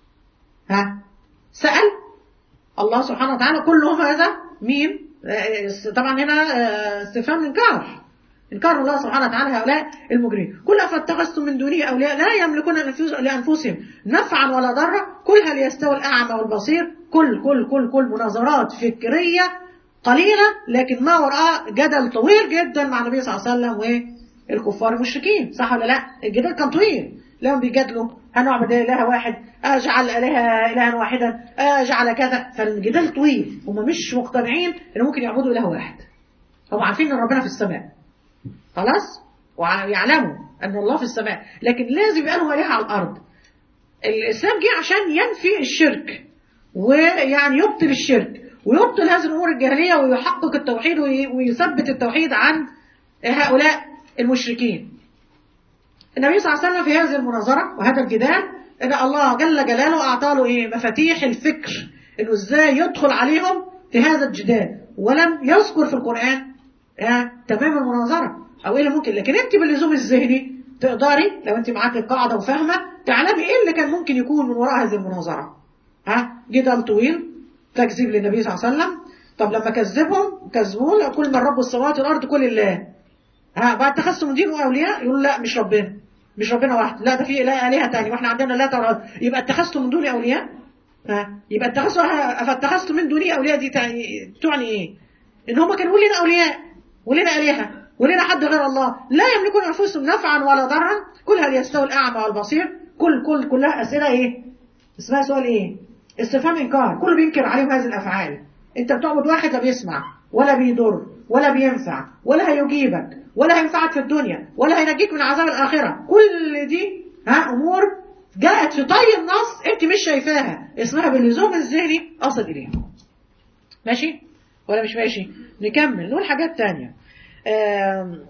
ها سأل الله سبحانه وتعالى كلهم هذا مين آه، طبعا هنا آه، استفهام انكار انكار الله سبحانه وتعالى هؤلاء المجرمين كل فاتخذتم من دونه اولياء لا يملكون لأنفس- لانفسهم نفعا ولا ضرا كل هل يستوي الاعمى والبصير كل كل كل كل مناظرات فكريه قليله لكن ما وراءها جدل طويل جدا مع النبي صلى الله عليه وسلم والكفار المشركين صح ولا لا الجدال كان طويل لهم بيجادلوا هنعبد اله واحد اجعل اله الها واحدا اجعل كذا فالجدال طويل هم مش مقتنعين ان ممكن يعبدوا اله واحد هم عارفين ان ربنا في السماء خلاص ويعلموا ان الله في السماء لكن لازم يبقى لهم الهه على الارض الاسلام جه عشان ينفي الشرك ويعني يبطل الشرك ويبطل هذه الامور الجاهليه ويحقق التوحيد وي- ويثبت التوحيد عن هؤلاء المشركين النبي صلى الله عليه وسلم في هذه المناظرة وهذا الجدال ان الله جل جلاله اعطى له ايه مفاتيح الفكر انه ازاي يدخل عليهم في هذا الجدال ولم يذكر في القرآن آه تمام المناظرة او ايه اللي ممكن لكن انت باللزوم الذهني تقدري لو انت معاك القاعدة وفاهمة تعلمي ايه اللي كان ممكن يكون من وراء هذه المناظرة ها جدال طويل تكذيب للنبي صلى الله عليه وسلم طب لما كذبهم كذبوه كل من رب السماوات والارض كل الله ها بعد تخصم دينه اولياء يقول لا مش ربنا مش ربنا واحد لا ده في اله الهه تاني واحنا عندنا لا ترى يبقى اتخذتم من دوني اولياء ها يبقى اتخذتم فاتخذتم من دوني اولياء دي تعني تعني ايه ان هم كانوا لنا اولياء ولنا الهه ولنا حد غير الله لا يملكون انفسهم نفعا ولا ضرا كل هل يستوي الاعمى والبصير كل كل كلها اسئله ايه اسمها سؤال ايه استفهام انكار كله بينكر عليهم هذه الافعال انت بتعبد واحد لا بيسمع ولا بيضر ولا بينفع ولا هيجيبك ولا هينفعك في الدنيا ولا هينجيك من عذاب الاخره كل دي ها امور جاءت في طي النص انت مش شايفاها اسمها باللزوم الذهني اصل اليها ماشي ولا مش ماشي نكمل نقول حاجات تانية آم،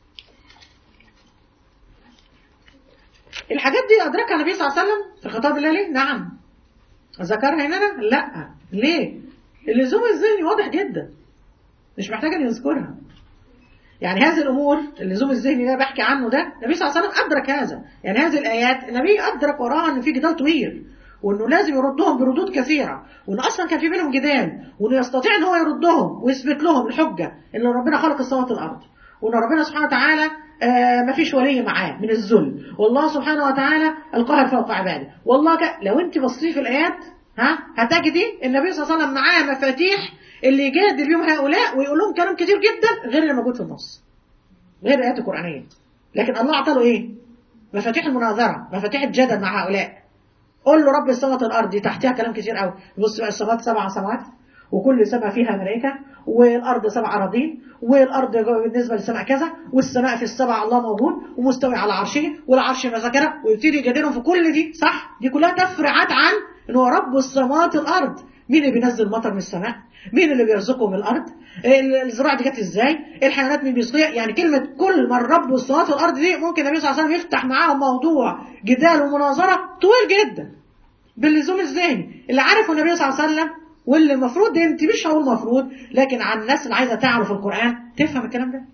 الحاجات دي أدركها النبي صلى الله عليه وسلم في خطاب الله ليه؟ نعم ذكرها هنا؟ لا ليه؟ اللزوم الذهني واضح جدا مش محتاج ان يذكرها يعني هذه الامور اللزوم الذهني اللي انا بحكي عنه ده النبي صلى الله عليه وسلم ادرك هذا يعني هذه الايات النبي ادرك وراها ان في جدال طويل وانه لازم يردهم بردود كثيره وان اصلا كان في بينهم جدال وانه يستطيع ان هو يردهم ويثبت لهم الحجه ان ربنا خلق السماوات والارض وان ربنا سبحانه وتعالى آه ما فيش ولي معاه من الذل والله سبحانه وتعالى القاهر فوق عباده والله ك... لو انت بصيتي في الايات ها هتجدي النبي صلى الله عليه وسلم معاه مفاتيح اللي يجادل بيهم هؤلاء ويقول لهم كلام كتير جدا غير اللي موجود في النص غير الايات القرانيه لكن الله اعطى له ايه مفاتيح المناظره مفاتيح الجدل مع هؤلاء قول له رب السماوات والارض دي تحتها كلام كتير قوي بص بقى السماوات سبع سماوات وكل سماء فيها ملائكة والأرض سبع أراضين والأرض بالنسبة للسماء كذا والسماء في السبع الله موجود ومستوي على عرشه والعرش مذكرة ويبتدي يجادلهم في كل دي صح دي كلها تفرعات عن إن هو رب السماوات والأرض مين اللي بينزل مطر من السماء مين اللي بيرزقه من الأرض الزراعة دي جت إزاي الحيوانات مين بيسقيها يعني كلمة كل من رب السماوات والأرض دي ممكن النبي صلى الله عليه وسلم يفتح معاهم موضوع جدال ومناظرة طويل جدا باللزوم الذهني اللي عارفه النبي صلى الله عليه وسلم واللي المفروض انت مش هقول المفروض لكن عن الناس اللي عايزه تعرف القران تفهم الكلام ده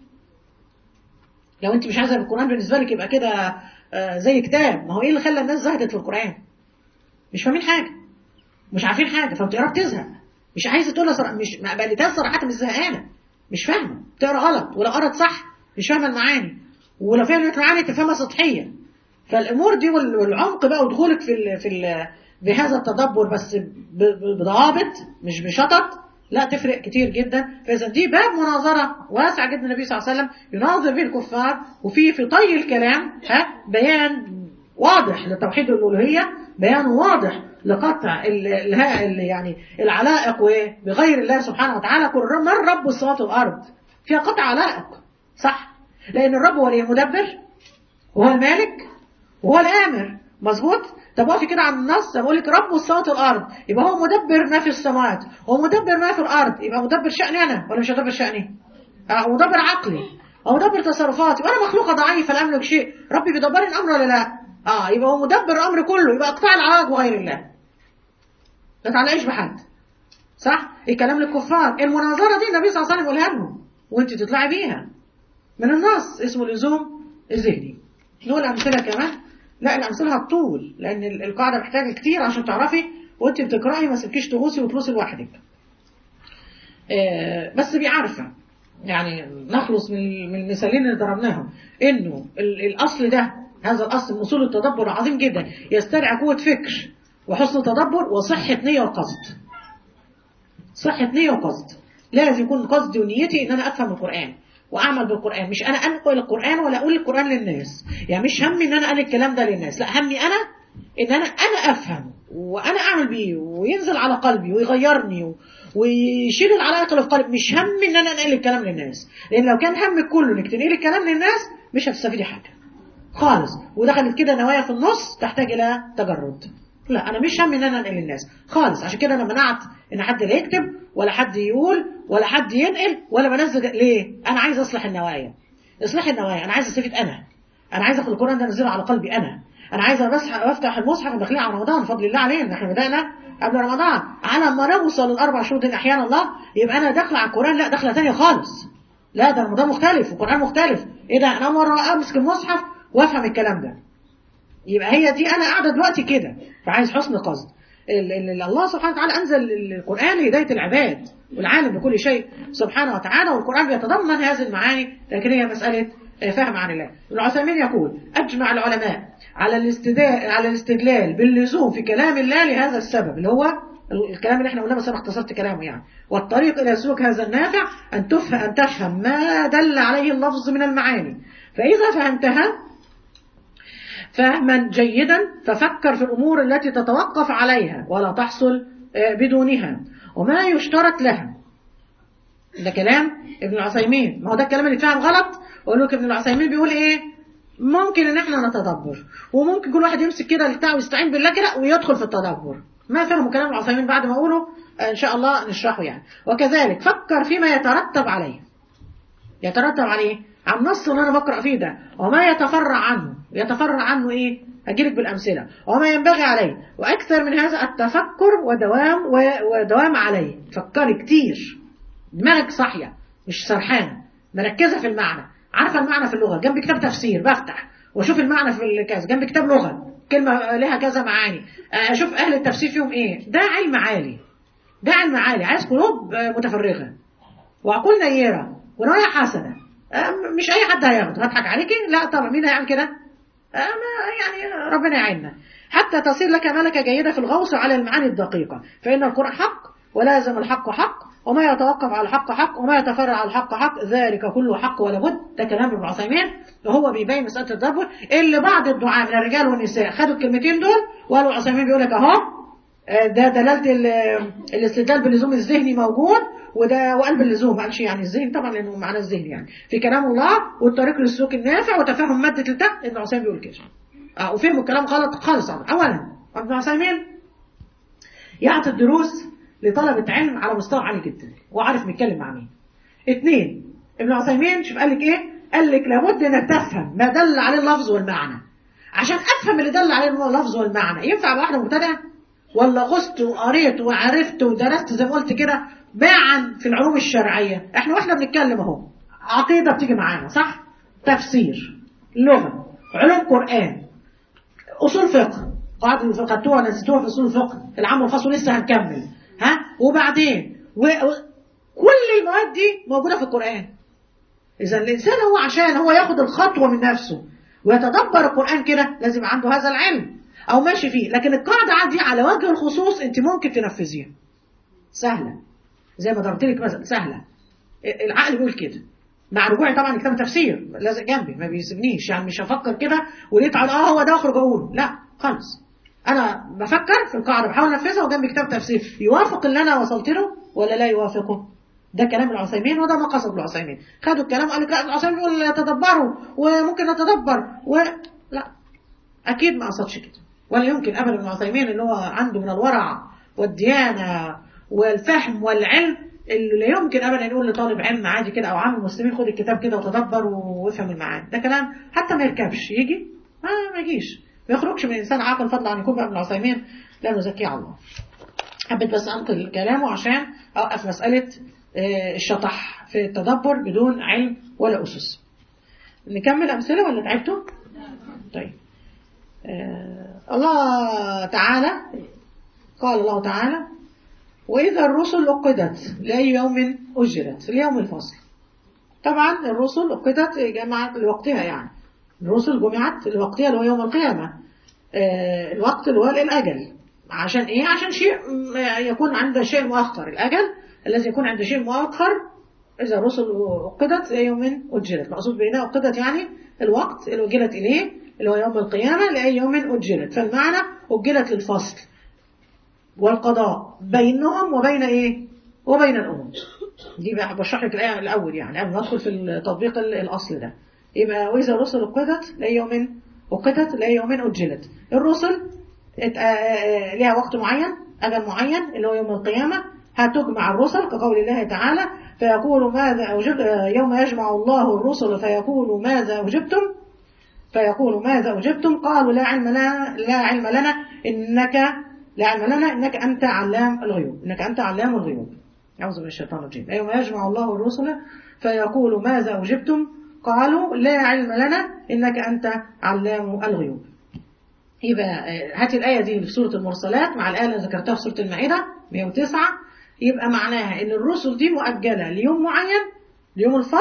لو انت مش عايزه القران بالنسبه لك يبقى كده آه زي كتاب ما هو ايه اللي خلى الناس زهدت في القران مش فاهمين حاجه مش عارفين حاجه فبتقرا بتزهق مش عايزه تقولها صراحة مش ما قبلتها صراحه مش زهقانه مش فاهمه بتقرا غلط ولو قرت صح مش فاهمه المعاني ولو فهمت المعاني تفهمها سطحيه فالامور دي والعمق بقى ودخولك في ال في ال بهذا التدبر بس بضوابط مش بشطط لا تفرق كتير جدا فاذا دي باب مناظره واسع جدا النبي صلى الله عليه وسلم يناظر به الكفار وفي في طي الكلام ها بيان واضح لتوحيد الالوهيه بيان واضح لقطع ال ال يعني العلائق بغير الله سبحانه وتعالى كل من رب السماوات والارض فيها قطع علائق صح لان الرب هو المدبر وهو المالك وهو الامر مظبوط طب وقفي كده على النص بقول لك رب السماوات والارض يبقى هو مدبر ما في السماوات هو مدبر ما في الارض يبقى مدبر شأني انا ولا مش مدبر شأني اه مدبر عقلي او مدبر تصرفاتي وانا مخلوقه ضعيفه لا املك شيء ربي بيدبر لي الامر ولا لا اه يبقى هو مدبر الامر كله يبقى اقطاع العلاج بغير الله ما تعلقش بحد صح الكلام للكفار المناظره دي النبي صلى الله عليه وسلم يقولها لهم وانت تطلعي بيها من النص اسمه اللزوم الذهني نقول امثله كمان لا الامثله هتطول لان القاعده محتاجه كتير عشان تعرفي وانت بتقراي ما تسيبكيش تغوصي وتلوصي لوحدك آه بس بي عارفه يعني نخلص من المثالين اللي ضربناهم انه الاصل ده هذا الاصل من اصول التدبر عظيم جدا يستدعي قوه فكر وحسن تدبر وصحه نيه وقصد صحه نيه وقصد لازم يكون قصدي ونيتي ان انا افهم القران واعمل بالقران مش انا انقل القران ولا اقول القران للناس يعني مش همي ان انا اقول الكلام ده للناس لا همي انا ان انا انا افهم وانا اعمل بيه وينزل على قلبي ويغيرني و... ويشيل العلاقه اللي في قلبي مش همي ان انا انقل الكلام للناس لان لو كان همك كله انك تنقل الكلام للناس مش هتستفيدي حاجه خالص ودخلت كده نوايا في النص تحتاج الى تجرد لا انا مش همي ان انا انقل للناس خالص عشان كده انا منعت ان حد لا يكتب ولا حد يقول ولا حد ينقل ولا بنزل ليه انا عايز اصلح النوايا اصلاح النوايا انا عايز استفيد انا انا عايز اخد القران ده انزله على قلبي انا انا عايز افتح المصحف داخلين على رمضان بفضل الله علينا احنا بدانا قبل رمضان على ما نوصل الاربع شهور دي احيانا الله يبقى انا داخله على القران لا داخله ثانيه خالص لا ده رمضان مختلف والقران مختلف ايه ده انا مره امسك المصحف وافهم الكلام ده يبقى هي دي انا قاعده دلوقتي كده فعايز حسن قصد الله سبحانه وتعالى انزل القران لهدايه العباد والعالم بكل شيء سبحانه وتعالى والقران بيتضمن هذه المعاني لكن هي مساله فهم عن الله ابن عثيمين يقول أجمع العلماء على الاستدلال على الاستدلال باللزوم في كلام الله لهذا السبب اللي هو الكلام اللي احنا قلناه بس انا اختصرت كلامه يعني والطريق الى سلوك هذا النافع ان تفهم ان تفهم ما دل عليه اللفظ من المعاني فاذا فهمتها فهما جيدا ففكر في الامور التي تتوقف عليها ولا تحصل بدونها وما يشترط لها ده كلام ابن العثيمين ما هو ده الكلام اللي اتفهم غلط اقول لك ابن العثيمين بيقول ايه ممكن ان احنا نتدبر وممكن كل واحد يمسك كده البتاع ويستعين بالله كده ويدخل في التدبر ما فهموا كلام العثيمين بعد ما اقوله ان شاء الله نشرحه يعني وكذلك فكر فيما يترتب عليه يترتب عليه عن النص اللي انا بقرا فيه ده وما يتفرع عنه يتفرع عنه ايه هجيلك بالامثله وما ينبغي عليه واكثر من هذا التفكر ودوام ودوام عليه فكري كتير دماغك صاحيه مش سرحانه مركزه في المعنى عارفه المعنى في اللغه جنب كتاب تفسير بفتح واشوف المعنى في كذا جنب كتاب لغه كلمه لها كذا معاني اشوف اهل التفسير فيهم ايه ده علم عالي ده علم عالي عايز قلوب متفرغه وعقول نيره ونوايا حسنه مش اي حد هياخده هضحك عليكي لا طبعا مين هيعمل كده يعني ربنا يعيننا حتى تصير لك ملكه جيده في الغوص على المعاني الدقيقه فان القران حق ولازم الحق حق وما يتوقف على الحق حق وما يتفرع على الحق حق ذلك كله حق ولا بد ده كلام ابن عثيمين وهو بيبين مساله التدبر اللي بعض الدعاء من الرجال والنساء خدوا الكلمتين دول وقالوا عثيمين بيقول لك اهو ده دلاله الاستدلال باللزوم الذهني موجود وده وقلب اللزوم ما قالش يعني الذهن طبعا لانه معناه الذهن يعني في كلام الله والطريق للسلوك النافع وتفهم ماده التحت ابن عثيمين بيقول كده اه وفهموا الكلام غلط خالص اولا ابن عثيمين يعطي الدروس لطلبة علم على مستوى عالي جدا وعارف بيتكلم مع مين اثنين ابن عثيمين شوف قال لك ايه قال لك لابد انك تفهم ما دل عليه اللفظ والمعنى عشان افهم اللي دل عليه اللفظ والمعنى ينفع واحده مبتدئه ولا غصت وقريت وعرفت ودرست زي ما قلت كده باعا في العلوم الشرعيه احنا واحنا بنتكلم اهو عقيده بتيجي معانا صح تفسير لغه علوم قران اصول فقه قاعده الفقه خدتوها نسيتوها في اصول الفقه العام والخاص ولسه هنكمل ها وبعدين وكل المواد دي موجودة في القرآن إذا الإنسان هو عشان هو ياخد الخطوة من نفسه ويتدبر القرآن كده لازم عنده هذا العلم أو ماشي فيه لكن القاعدة عندي على وجه الخصوص أنت ممكن تنفذيها سهلة زي ما ضربت لك مثلا سهلة العقل بيقول كده مع رجوعي طبعا كتاب تفسير لازق جنبي ما بيسيبنيش يعني مش هفكر كده ولقيت اه هو ده اخرج اقوله لا خالص انا بفكر في القاعده بحاول انفذها وجنبي كتاب تفسير يوافق اللي انا وصلت له ولا لا يوافقه ده كلام العثيمين وده ما قصد العثيمين خدوا الكلام قال لك لا العثيمين بيقول تدبروا وممكن نتدبر و لا اكيد ما قصدش كده ولا يمكن ابدا العثيمين اللي هو عنده من الورع والديانه والفهم والعلم اللي لا يمكن ابدا يقول لطالب علم عادي كده او عام المسلمين خد الكتاب كده وتدبر وافهم المعاني ده كلام حتى ما يركبش يجي ما ما يجيش ما يخرجش من انسان عاقل فضلا عن يكون بقى من العثيمين لا نزكيه على الله حبيت بس انقل كلامه عشان اوقف مساله الشطح في التدبر بدون علم ولا اسس نكمل امثله ولا تعبتوا طيب آه الله تعالى قال الله تعالى وإذا الرسل أقدت لأي يوم أجرت اليوم الفصل طبعا الرسل أقدت جمعت لوقتها يعني الرسل جمعت لوقتها اللي هو يوم القيامة آه الوقت اللي هو الأجل عشان إيه؟ عشان شيء يكون عند شيء مؤخر الأجل الذي يكون عند شيء مؤخر إذا الرسل أقدت لأي يوم أجلت مقصود بينها أقدت يعني الوقت اللي أجلت إليه اللي هو يوم القيامة لأي يوم أجلت فالمعنى أجلت للفصل والقضاء بينهم وبين إيه؟ وبين الأمم دي بقى بشرح لك الآية الأول يعني قبل ما أدخل في التطبيق الأصل ده يبقى وإذا الرسل أقدت لأي يوم أقدت لأي يوم أجلت الرسل لها وقت معين أجل معين اللي هو يوم القيامة هتجمع الرسل كقول الله تعالى فيقول ماذا أوجب يوم يجمع الله الرسل فيقول ماذا أوجبتم فيقول ماذا أجبتم قالوا لا علم لنا لا علم لنا إنك لا علم لنا إنك أنت علام الغيوب إنك أنت علام الغيوب أعوذ من الشيطان الرجيم يوم يجمع الله الرسل فيقول ماذا أجبتم قالوا لا علم لنا إنك أنت علام الغيوب يبقى هاتي الآية دي في سورة المرسلات مع الآية اللي ذكرتها في سورة المائدة 109 يبقى معناها إن الرسل دي مؤجلة ليوم معين ليوم الفصل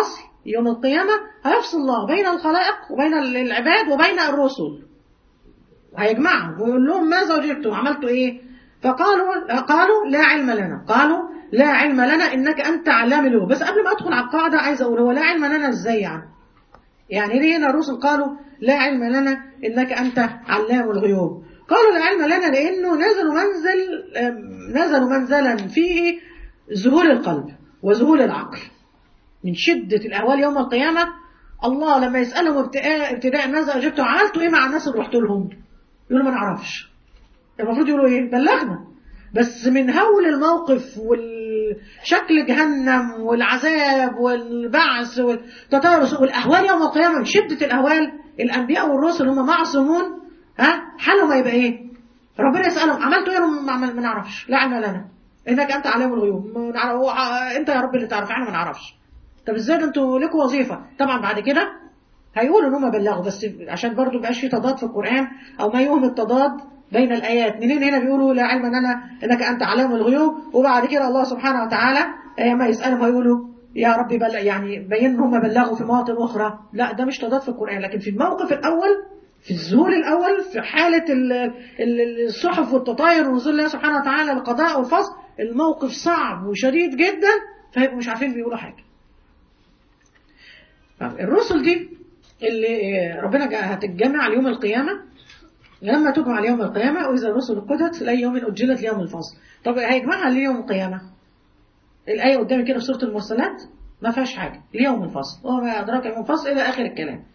يوم القيامة هيفصل الله بين الخلائق وبين العباد وبين الرسل هيجمعهم ويقول لهم ماذا وجدتم عملتوا ايه فقالوا قالوا لا علم لنا قالوا لا علم لنا انك انت علام الغيوب بس قبل ما ادخل على القاعده عايز اقول هو لا علم لنا ازاي يعني يعني ليه هنا الرسل قالوا لا علم لنا انك انت علام الغيوب قالوا لا علم لنا لانه نزلوا منزل نزلوا منزلا فيه ذهول القلب وذهول العقل من شده الاهوال يوم القيامه الله لما يسالهم ابتداء ابتداء ماذا اجبتم عملتوا ايه مع الناس اللي رحت لهم يقولوا ما نعرفش المفروض يقولوا ايه بلغنا بس من هول الموقف والشكل جهنم والعذاب والبعث والتطارس والاهوال يوم القيامه من شده الاهوال الانبياء والرسل هم معصومون ها حالهم هيبقى ايه ربنا يسالهم عملتوا ايه ما نعرفش لا علم لنا انك انت علام الغيوب ما نعرف هو انت يا رب اللي تعرف احنا ما نعرفش طب ازاي ده انتوا لكم وظيفه طبعا بعد كده هيقولوا ان هم بلغوا بس عشان برضو بقاش في تضاد في القران او ما يوهم التضاد بين الآيات منين هنا بيقولوا لا علم لنا إنك أنت علام الغيوب وبعد كده الله سبحانه وتعالى ما يسألهم هيقولوا يا رب بل يعني بين ان هم بلغوا في مواطن أخرى لا ده مش تضاد في القرآن لكن في الموقف الأول في الذهول الأول في حالة الصحف والتطاير ونزول الله سبحانه وتعالى القضاء والفصل الموقف صعب وشديد جدا فهيبقوا مش عارفين بيقولوا حاجة الرسل دي اللي ربنا هتتجمع يوم القيامة لما تجمع ليوم القيامة وإذا الرسل قدت لأي يوم أجلت ليوم الفصل طب هيجمعها ليوم القيامة الآية قدامي كده في سورة المرسلات ما فيهاش حاجة ليوم الفصل وما أدراك يوم الفصل إلى آخر الكلام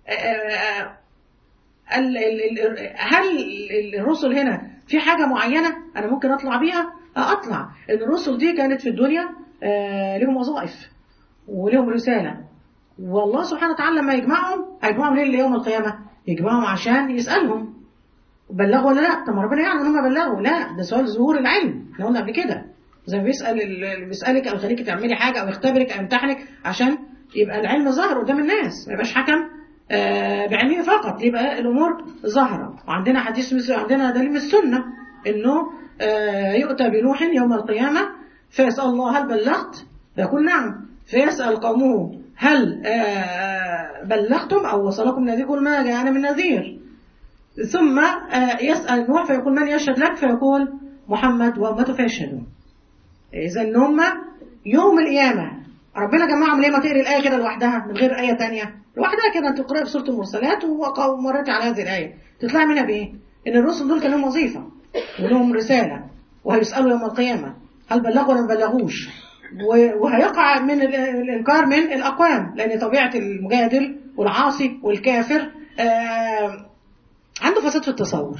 هل الرسل هنا في حاجة معينة أنا ممكن أطلع بيها أطلع إن الرسل دي كانت في الدنيا لهم وظائف ولهم رسالة والله سبحانه وتعالى لما يجمعهم هيجمعهم ليه ليوم القيامة يجمعهم عشان يسألهم بلغوا ولا لا طب ما ربنا يعلم ان هم بلغوا لا ده سؤال ظهور العلم احنا قلنا قبل كده زي ما بيسال اللي بيسالك او يخليك تعملي حاجه او يختبرك او يمتحنك عشان يبقى العلم ظاهر قدام الناس ما يبقاش حكم آه بعلمه فقط يبقى الامور ظاهره وعندنا حديث عندنا دليل من السنه انه آه يؤتى بنوح يوم القيامه فيسال الله هل بلغت؟ فيقول نعم فيسال قومه هل آه بلغتم او وصلكم نذير يقول ما جاءنا من نذير ثم يسأل نوح فيقول من يشهد لك فيقول محمد وأمته فيشهدون إذا إن هم يوم القيامة ربنا جمعهم ليه ما تقري الآية كده لوحدها من غير آية تانية لوحدها كده أنت تقرأي في سورة المرسلات ومرت على هذه الآية تطلع منها بإيه؟ إن الرسل دول كان لهم وظيفة ولهم رسالة وهيسألوا يوم القيامة هل بلغوا ولا ما بلغوش وهيقع من الإنكار من الأقوام لأن طبيعة المجادل والعاصي والكافر آه عنده فساد في التصور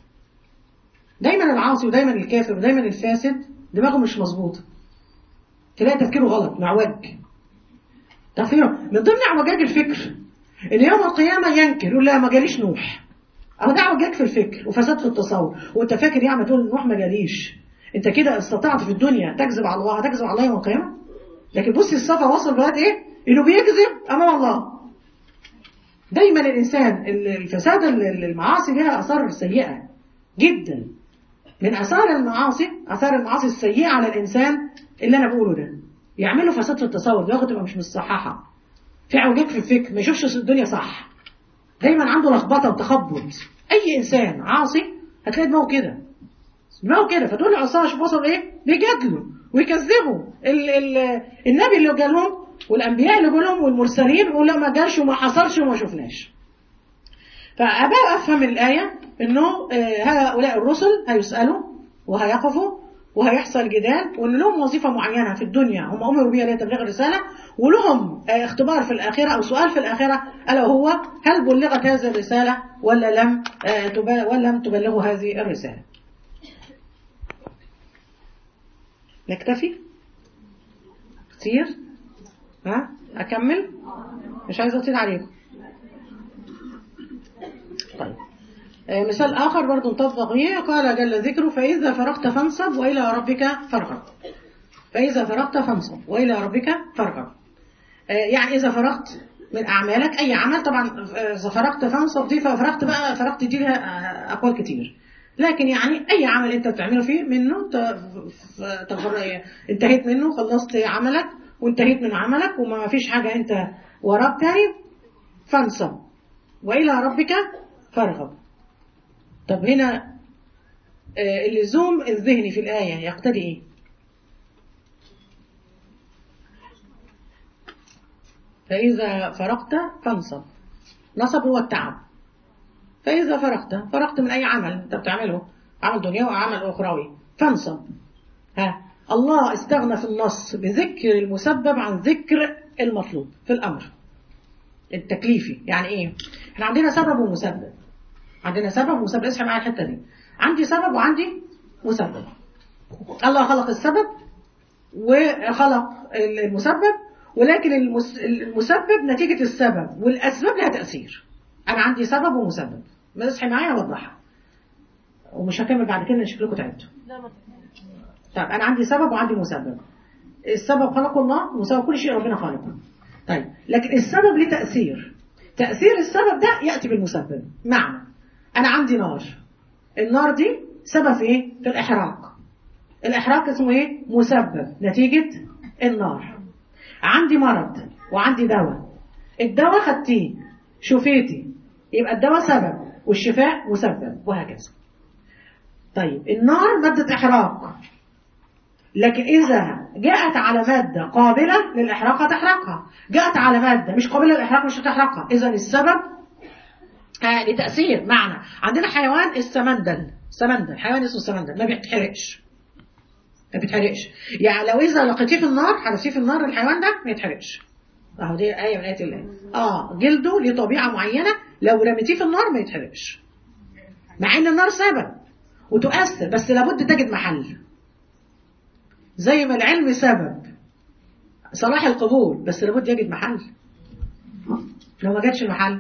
دايما العاصي ودايما الكافر ودايما الفاسد دماغه مش مظبوطه تلاقي تفكيره غلط معوج تفكيره من ضمن اعوجاج الفكر ان يوم القيامه ينكر يقول لا ما جاليش نوح او ده اعوجاج في الفكر وفساد في التصور وانت فاكر يعني تقول نوح ما جاليش انت كده استطعت في الدنيا تكذب على الله هتكذب على الله يوم القيامه لكن بص الصفا وصل لغايه ايه انه بيكذب امام الله دايما الإنسان الفساد المعاصي لها أثار سيئة جدا من أثار المعاصي أثار المعاصي السيئة على الإنسان اللي أنا بقوله ده يعمله فساد في التصور دماغه تبقى مش مصححة في عوجاج في الفكر ما يشوفش الدنيا صح دايما عنده لخبطة وتخبط أي إنسان عاصي هتلاقي دماغه كده دماغه كده فتقول له عصاه شوف وصل إيه بيجادلوا ويكذبوا ال ال النبي اللي جالهم والانبياء اللي لهم والمرسلين يقول لا ما جاش وما حصلش وما شفناش فابى افهم الايه انه هؤلاء الرسل هيسالوا وهيقفوا وهيحصل جدال وان لهم وظيفه معينه في الدنيا هم امروا بها لتبليغ الرساله ولهم اختبار في الاخره او سؤال في الاخره الا وهو هل بلغت هذه الرساله ولا لم ولا لم تبلغوا هذه الرساله نكتفي كتير ها أكمل مش عايزة أطيل عليكم طيب آه مثال آخر برضو نطبق به قال جل ذكره فإذا فرغت فانصب وإلى ربك فارغب فإذا فرغت فانصب وإلى ربك فارغب آه يعني إذا فرغت من أعمالك أي عمل طبعا إذا فرغت فانصب دي ففرغت بقى فرغت دي لها أقوال كتير لكن يعني أي عمل أنت بتعمله فيه منه انتهيت منه خلصت عملك وانتهيت من عملك وما فيش حاجة انت وراك تاني فانصب وإلى ربك فارغب طب هنا آه، اللزوم الذهني في الآية يقتضي إيه؟ فإذا فرغت فانصب نصب هو التعب فإذا فرغت فرغت من أي عمل أنت بتعمله عمل دنيوي أو عمل أخروي فانصب ها الله استغنى في النص بذكر المسبب عن ذكر المطلوب في الأمر التكليفي يعني إيه؟ احنا عندنا سبب ومسبب عندنا سبب ومسبب اصحى معايا الحتة دي عندي سبب وعندي مسبب الله خلق السبب وخلق المسبب ولكن المس- المسبب نتيجة السبب والأسباب لها تأثير أنا عندي سبب ومسبب ما تصحي معايا أوضحها ومش هكمل بعد كده لأن شكلكم تعبتوا طيب أنا عندي سبب وعندي مسبب السبب خلقه الله وسبب كل شيء ربنا خالقه طيب لكن السبب ليه تأثير تأثير السبب ده يأتي بالمسبب معنى أنا عندي نار النار دي سبب في إيه؟ في الإحراق الإحراق اسمه إيه؟ مسبب نتيجة النار عندي مرض وعندي دواء الدواء خدتيه شفيتي يبقى الدواء سبب والشفاء مسبب وهكذا طيب النار مادة إحراق لكن إذا جاءت على مادة قابلة للإحراق هتحرقها جاءت على مادة مش قابلة للإحراق مش هتحرقها إذا السبب آه لتأثير معنى عندنا حيوان السمندل سمندل حيوان اسمه السمندل ما بيتحرقش ما بيتحرقش يعني لو إذا لقيتيه في النار حرقتيه في النار الحيوان ده ما يتحرقش اهو دي آية من آيات الله اه جلده ليه طبيعة معينة لو رميتيه في النار ما يتحرقش مع ان النار سبب وتؤثر بس لابد تجد محل زي ما العلم سبب صلاح القبول بس لابد يجد محل لو ما جاتش المحل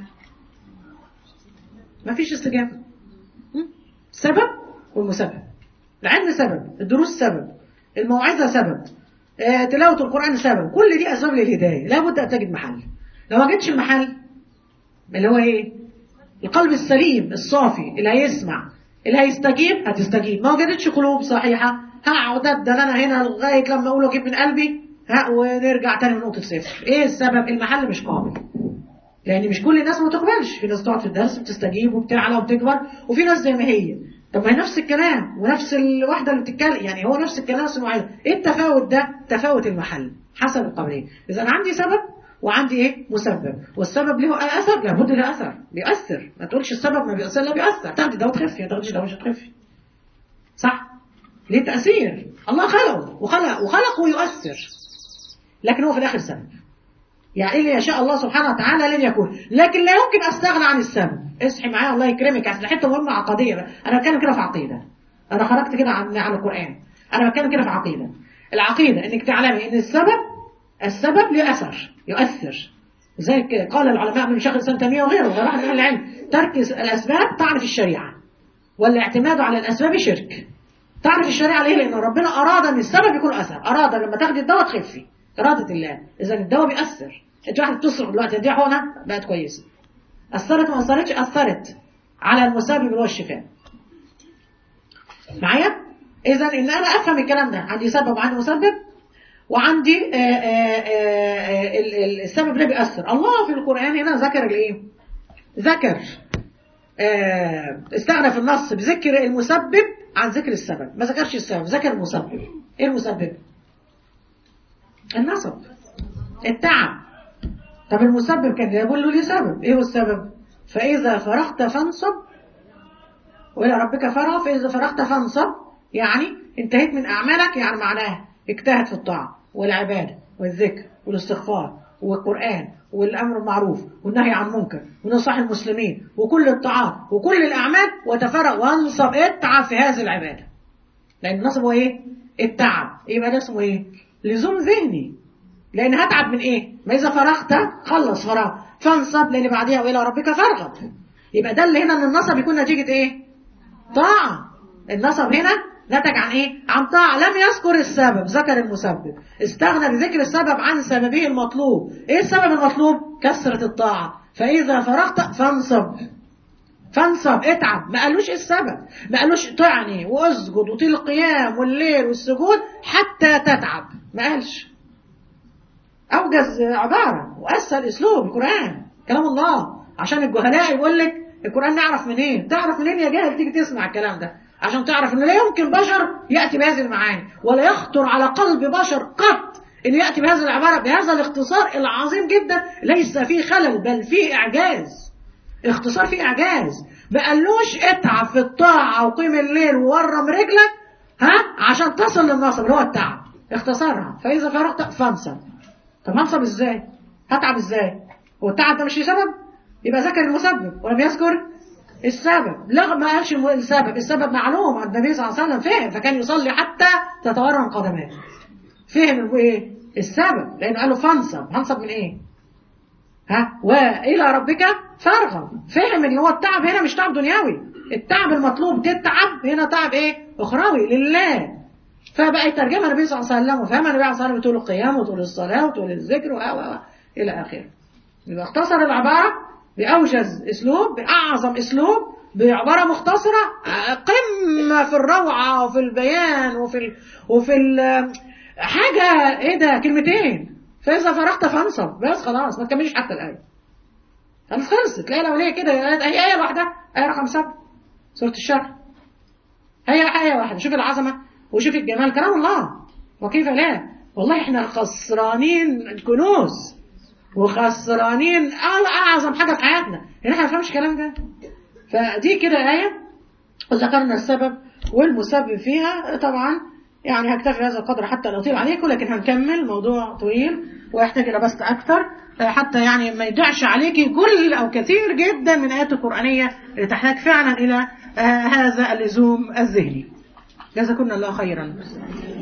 ما فيش استجابة م? سبب والمسبب العلم سبب الدروس سبب الموعظة سبب آه، تلاوة القرآن سبب كل دي أسباب للهداية لابد أن تجد محل لو ما جتش المحل اللي هو إيه القلب السليم الصافي اللي هيسمع اللي هيستجيب هتستجيب ما وجدتش قلوب صحيحة هقعد ادى انا هنا لغايه لما اقول اجيب من قلبي ها ونرجع تاني لنقطه صفر ايه السبب المحل مش قابل لان مش كل الناس ما تقبلش في ناس تقعد في الدرس بتستجيب وبتعلى وبتكبر وفي ناس زي ما هي طب ما هي نفس الكلام ونفس الواحده اللي بتتكلم يعني هو نفس الكلام نفس الموعظه ايه التفاوت ده تفاوت المحل حسب القابليه اذا انا عندي سبب وعندي ايه مسبب والسبب له اثر لابد له اثر بيأثر ما تقولش السبب ما بيأثر لا بيأثر تاخدي دواء تخفي ما تاخديش دواء مش هتخفي صح ليه تأثير الله خلقه وخلق وخلقه ويؤثر لكن هو في الآخر سبب يعني اللي يشاء الله سبحانه وتعالى لن يكون لكن لا يمكن استغنى عن السبب اصحي معايا الله يكرمك عشان حته مهمه عقديه بقى انا بتكلم كده في عقيده انا خرجت كده عن عن القران انا بتكلم كده في عقيده العقيده انك تعلمي ان السبب السبب له اثر يؤثر زي ك- قال العلماء من شيخ الانسان تيميه وغيره وغيره من اهل العلم ترك الاسباب طعن في الشريعه والاعتماد على الاسباب شرك طعن في الشريعه ليه؟ لان ربنا اراد ان السبب يكون اثر اراد لما تاخدي الدواء تخفي اراده الله اذا الدواء بيأثر انت واحده بتصرخ دلوقتي دي حقنه بقت كويسه اثرت ما اثرتش اثرت على المسبب اللي هو الشفاء معايا اذا ان انا افهم الكلام ده عندي سبب وعندي مسبب وعندي آآ آآ ال- ال- السبب ده بيأثر الله في القرآن هنا ذكر الايه ذكر آه، استغنى في النص بذكر المسبب عن ذكر السبب ما ذكرش السبب ذكر المسبب ايه المسبب النصب التعب طب المسبب كان يقول له ليه سبب ايه هو السبب فاذا فرغت فانصب والى ربك فرغ فاذا فرغت فانصب يعني انتهيت من اعمالك يعني معناه اجتهد في الطاعه والعباده والذكر والاستغفار والقران والامر بالمعروف والنهي عن المنكر ونصح المسلمين وكل الطاعات وكل الاعمال وتفرغ وانصب اتعب في هذه العباده لان النصب هو ايه التعب يبقى ده اسمه ايه لزوم ذهني لان هتعب من ايه ما اذا فرغت خلص فراغ فانصب لان بعديها والى ربك فارغب يبقى ده اللي هنا ان النصب يكون نتيجه ايه طاعه النصب هنا نتج عن ايه عن طاعه لم يذكر السبب ذكر المسبب استغنى بذكر السبب عن سببه المطلوب ايه السبب المطلوب كثره الطاعه فاذا فرغت فانصب فانصب اتعب ما قالوش ايه السبب ما قالوش طعني واسجد وطيل القيام والليل والسجود حتى تتعب ما قالش اوجز عباره واسهل اسلوب القران كلام الله عشان الجهلاء يقول لك القران نعرف منين تعرف منين يا جاهل تيجي تسمع الكلام ده عشان تعرف ان لا يمكن بشر ياتي بهذه المعاني ولا يخطر على قلب بشر قط ان ياتي بهذه العباره بهذا الاختصار العظيم جدا ليس فيه خلل بل فيه اعجاز اختصار فيه اعجاز ما قالوش اتعب في الطاعه وقيم الليل وورم رجلك ها عشان تصل للنصب اللي هو التعب اختصرها فاذا فرغت فانصب طب منصب ازاي هتعب ازاي هو التعب ده مش سبب يبقى ذكر المسبب ولم يذكر السبب لا ما قالش السبب السبب معلوم عند النبي صلى الله عليه وسلم فهم فكان يصلي حتى تتورم قدماه فهم ايه السبب لانه قال له فانصب هنصب من ايه ها والى ربك فارغب فهم ان هو التعب هنا مش تعب دنيوي التعب المطلوب تتعب هنا تعب ايه اخروي لله فبقى يترجمها النبي صلى الله عليه وسلم وفهمها النبي صلى الله عليه وسلم تقول القيام وتقول الصلاه وتقول الذكر و الى اخره يبقى اختصر العباره باوجز اسلوب باعظم اسلوب بعباره مختصره قمه في الروعه وفي البيان وفي ال... وفي ال... حاجه ايه ده كلمتين فاذا فرغت فانصب بس خلاص ما تكمليش حتى الايه خلاص خلصت تلاقي الاوليه كده هي ايه واحده ايه رقم سبعه سوره الشرح هي ايه واحده شوف العظمه وشوف الجمال كلام الله وكيف لا والله احنا خسرانين الكنوز وخسرانين اعظم حاجه في حياتنا ان احنا ما نفهمش الكلام ده فدي كده ايه وذكرنا السبب والمسبب فيها طبعا يعني هكتفي بهذا القدر حتى لا اطيل عليكم لكن هنكمل موضوع طويل ويحتاج الى بسط اكثر حتى يعني ما يضيعش عليكي كل او كثير جدا من الايات القرانيه اللي تحتاج فعلا الى هذا اللزوم الذهني جزاكم الله خيرا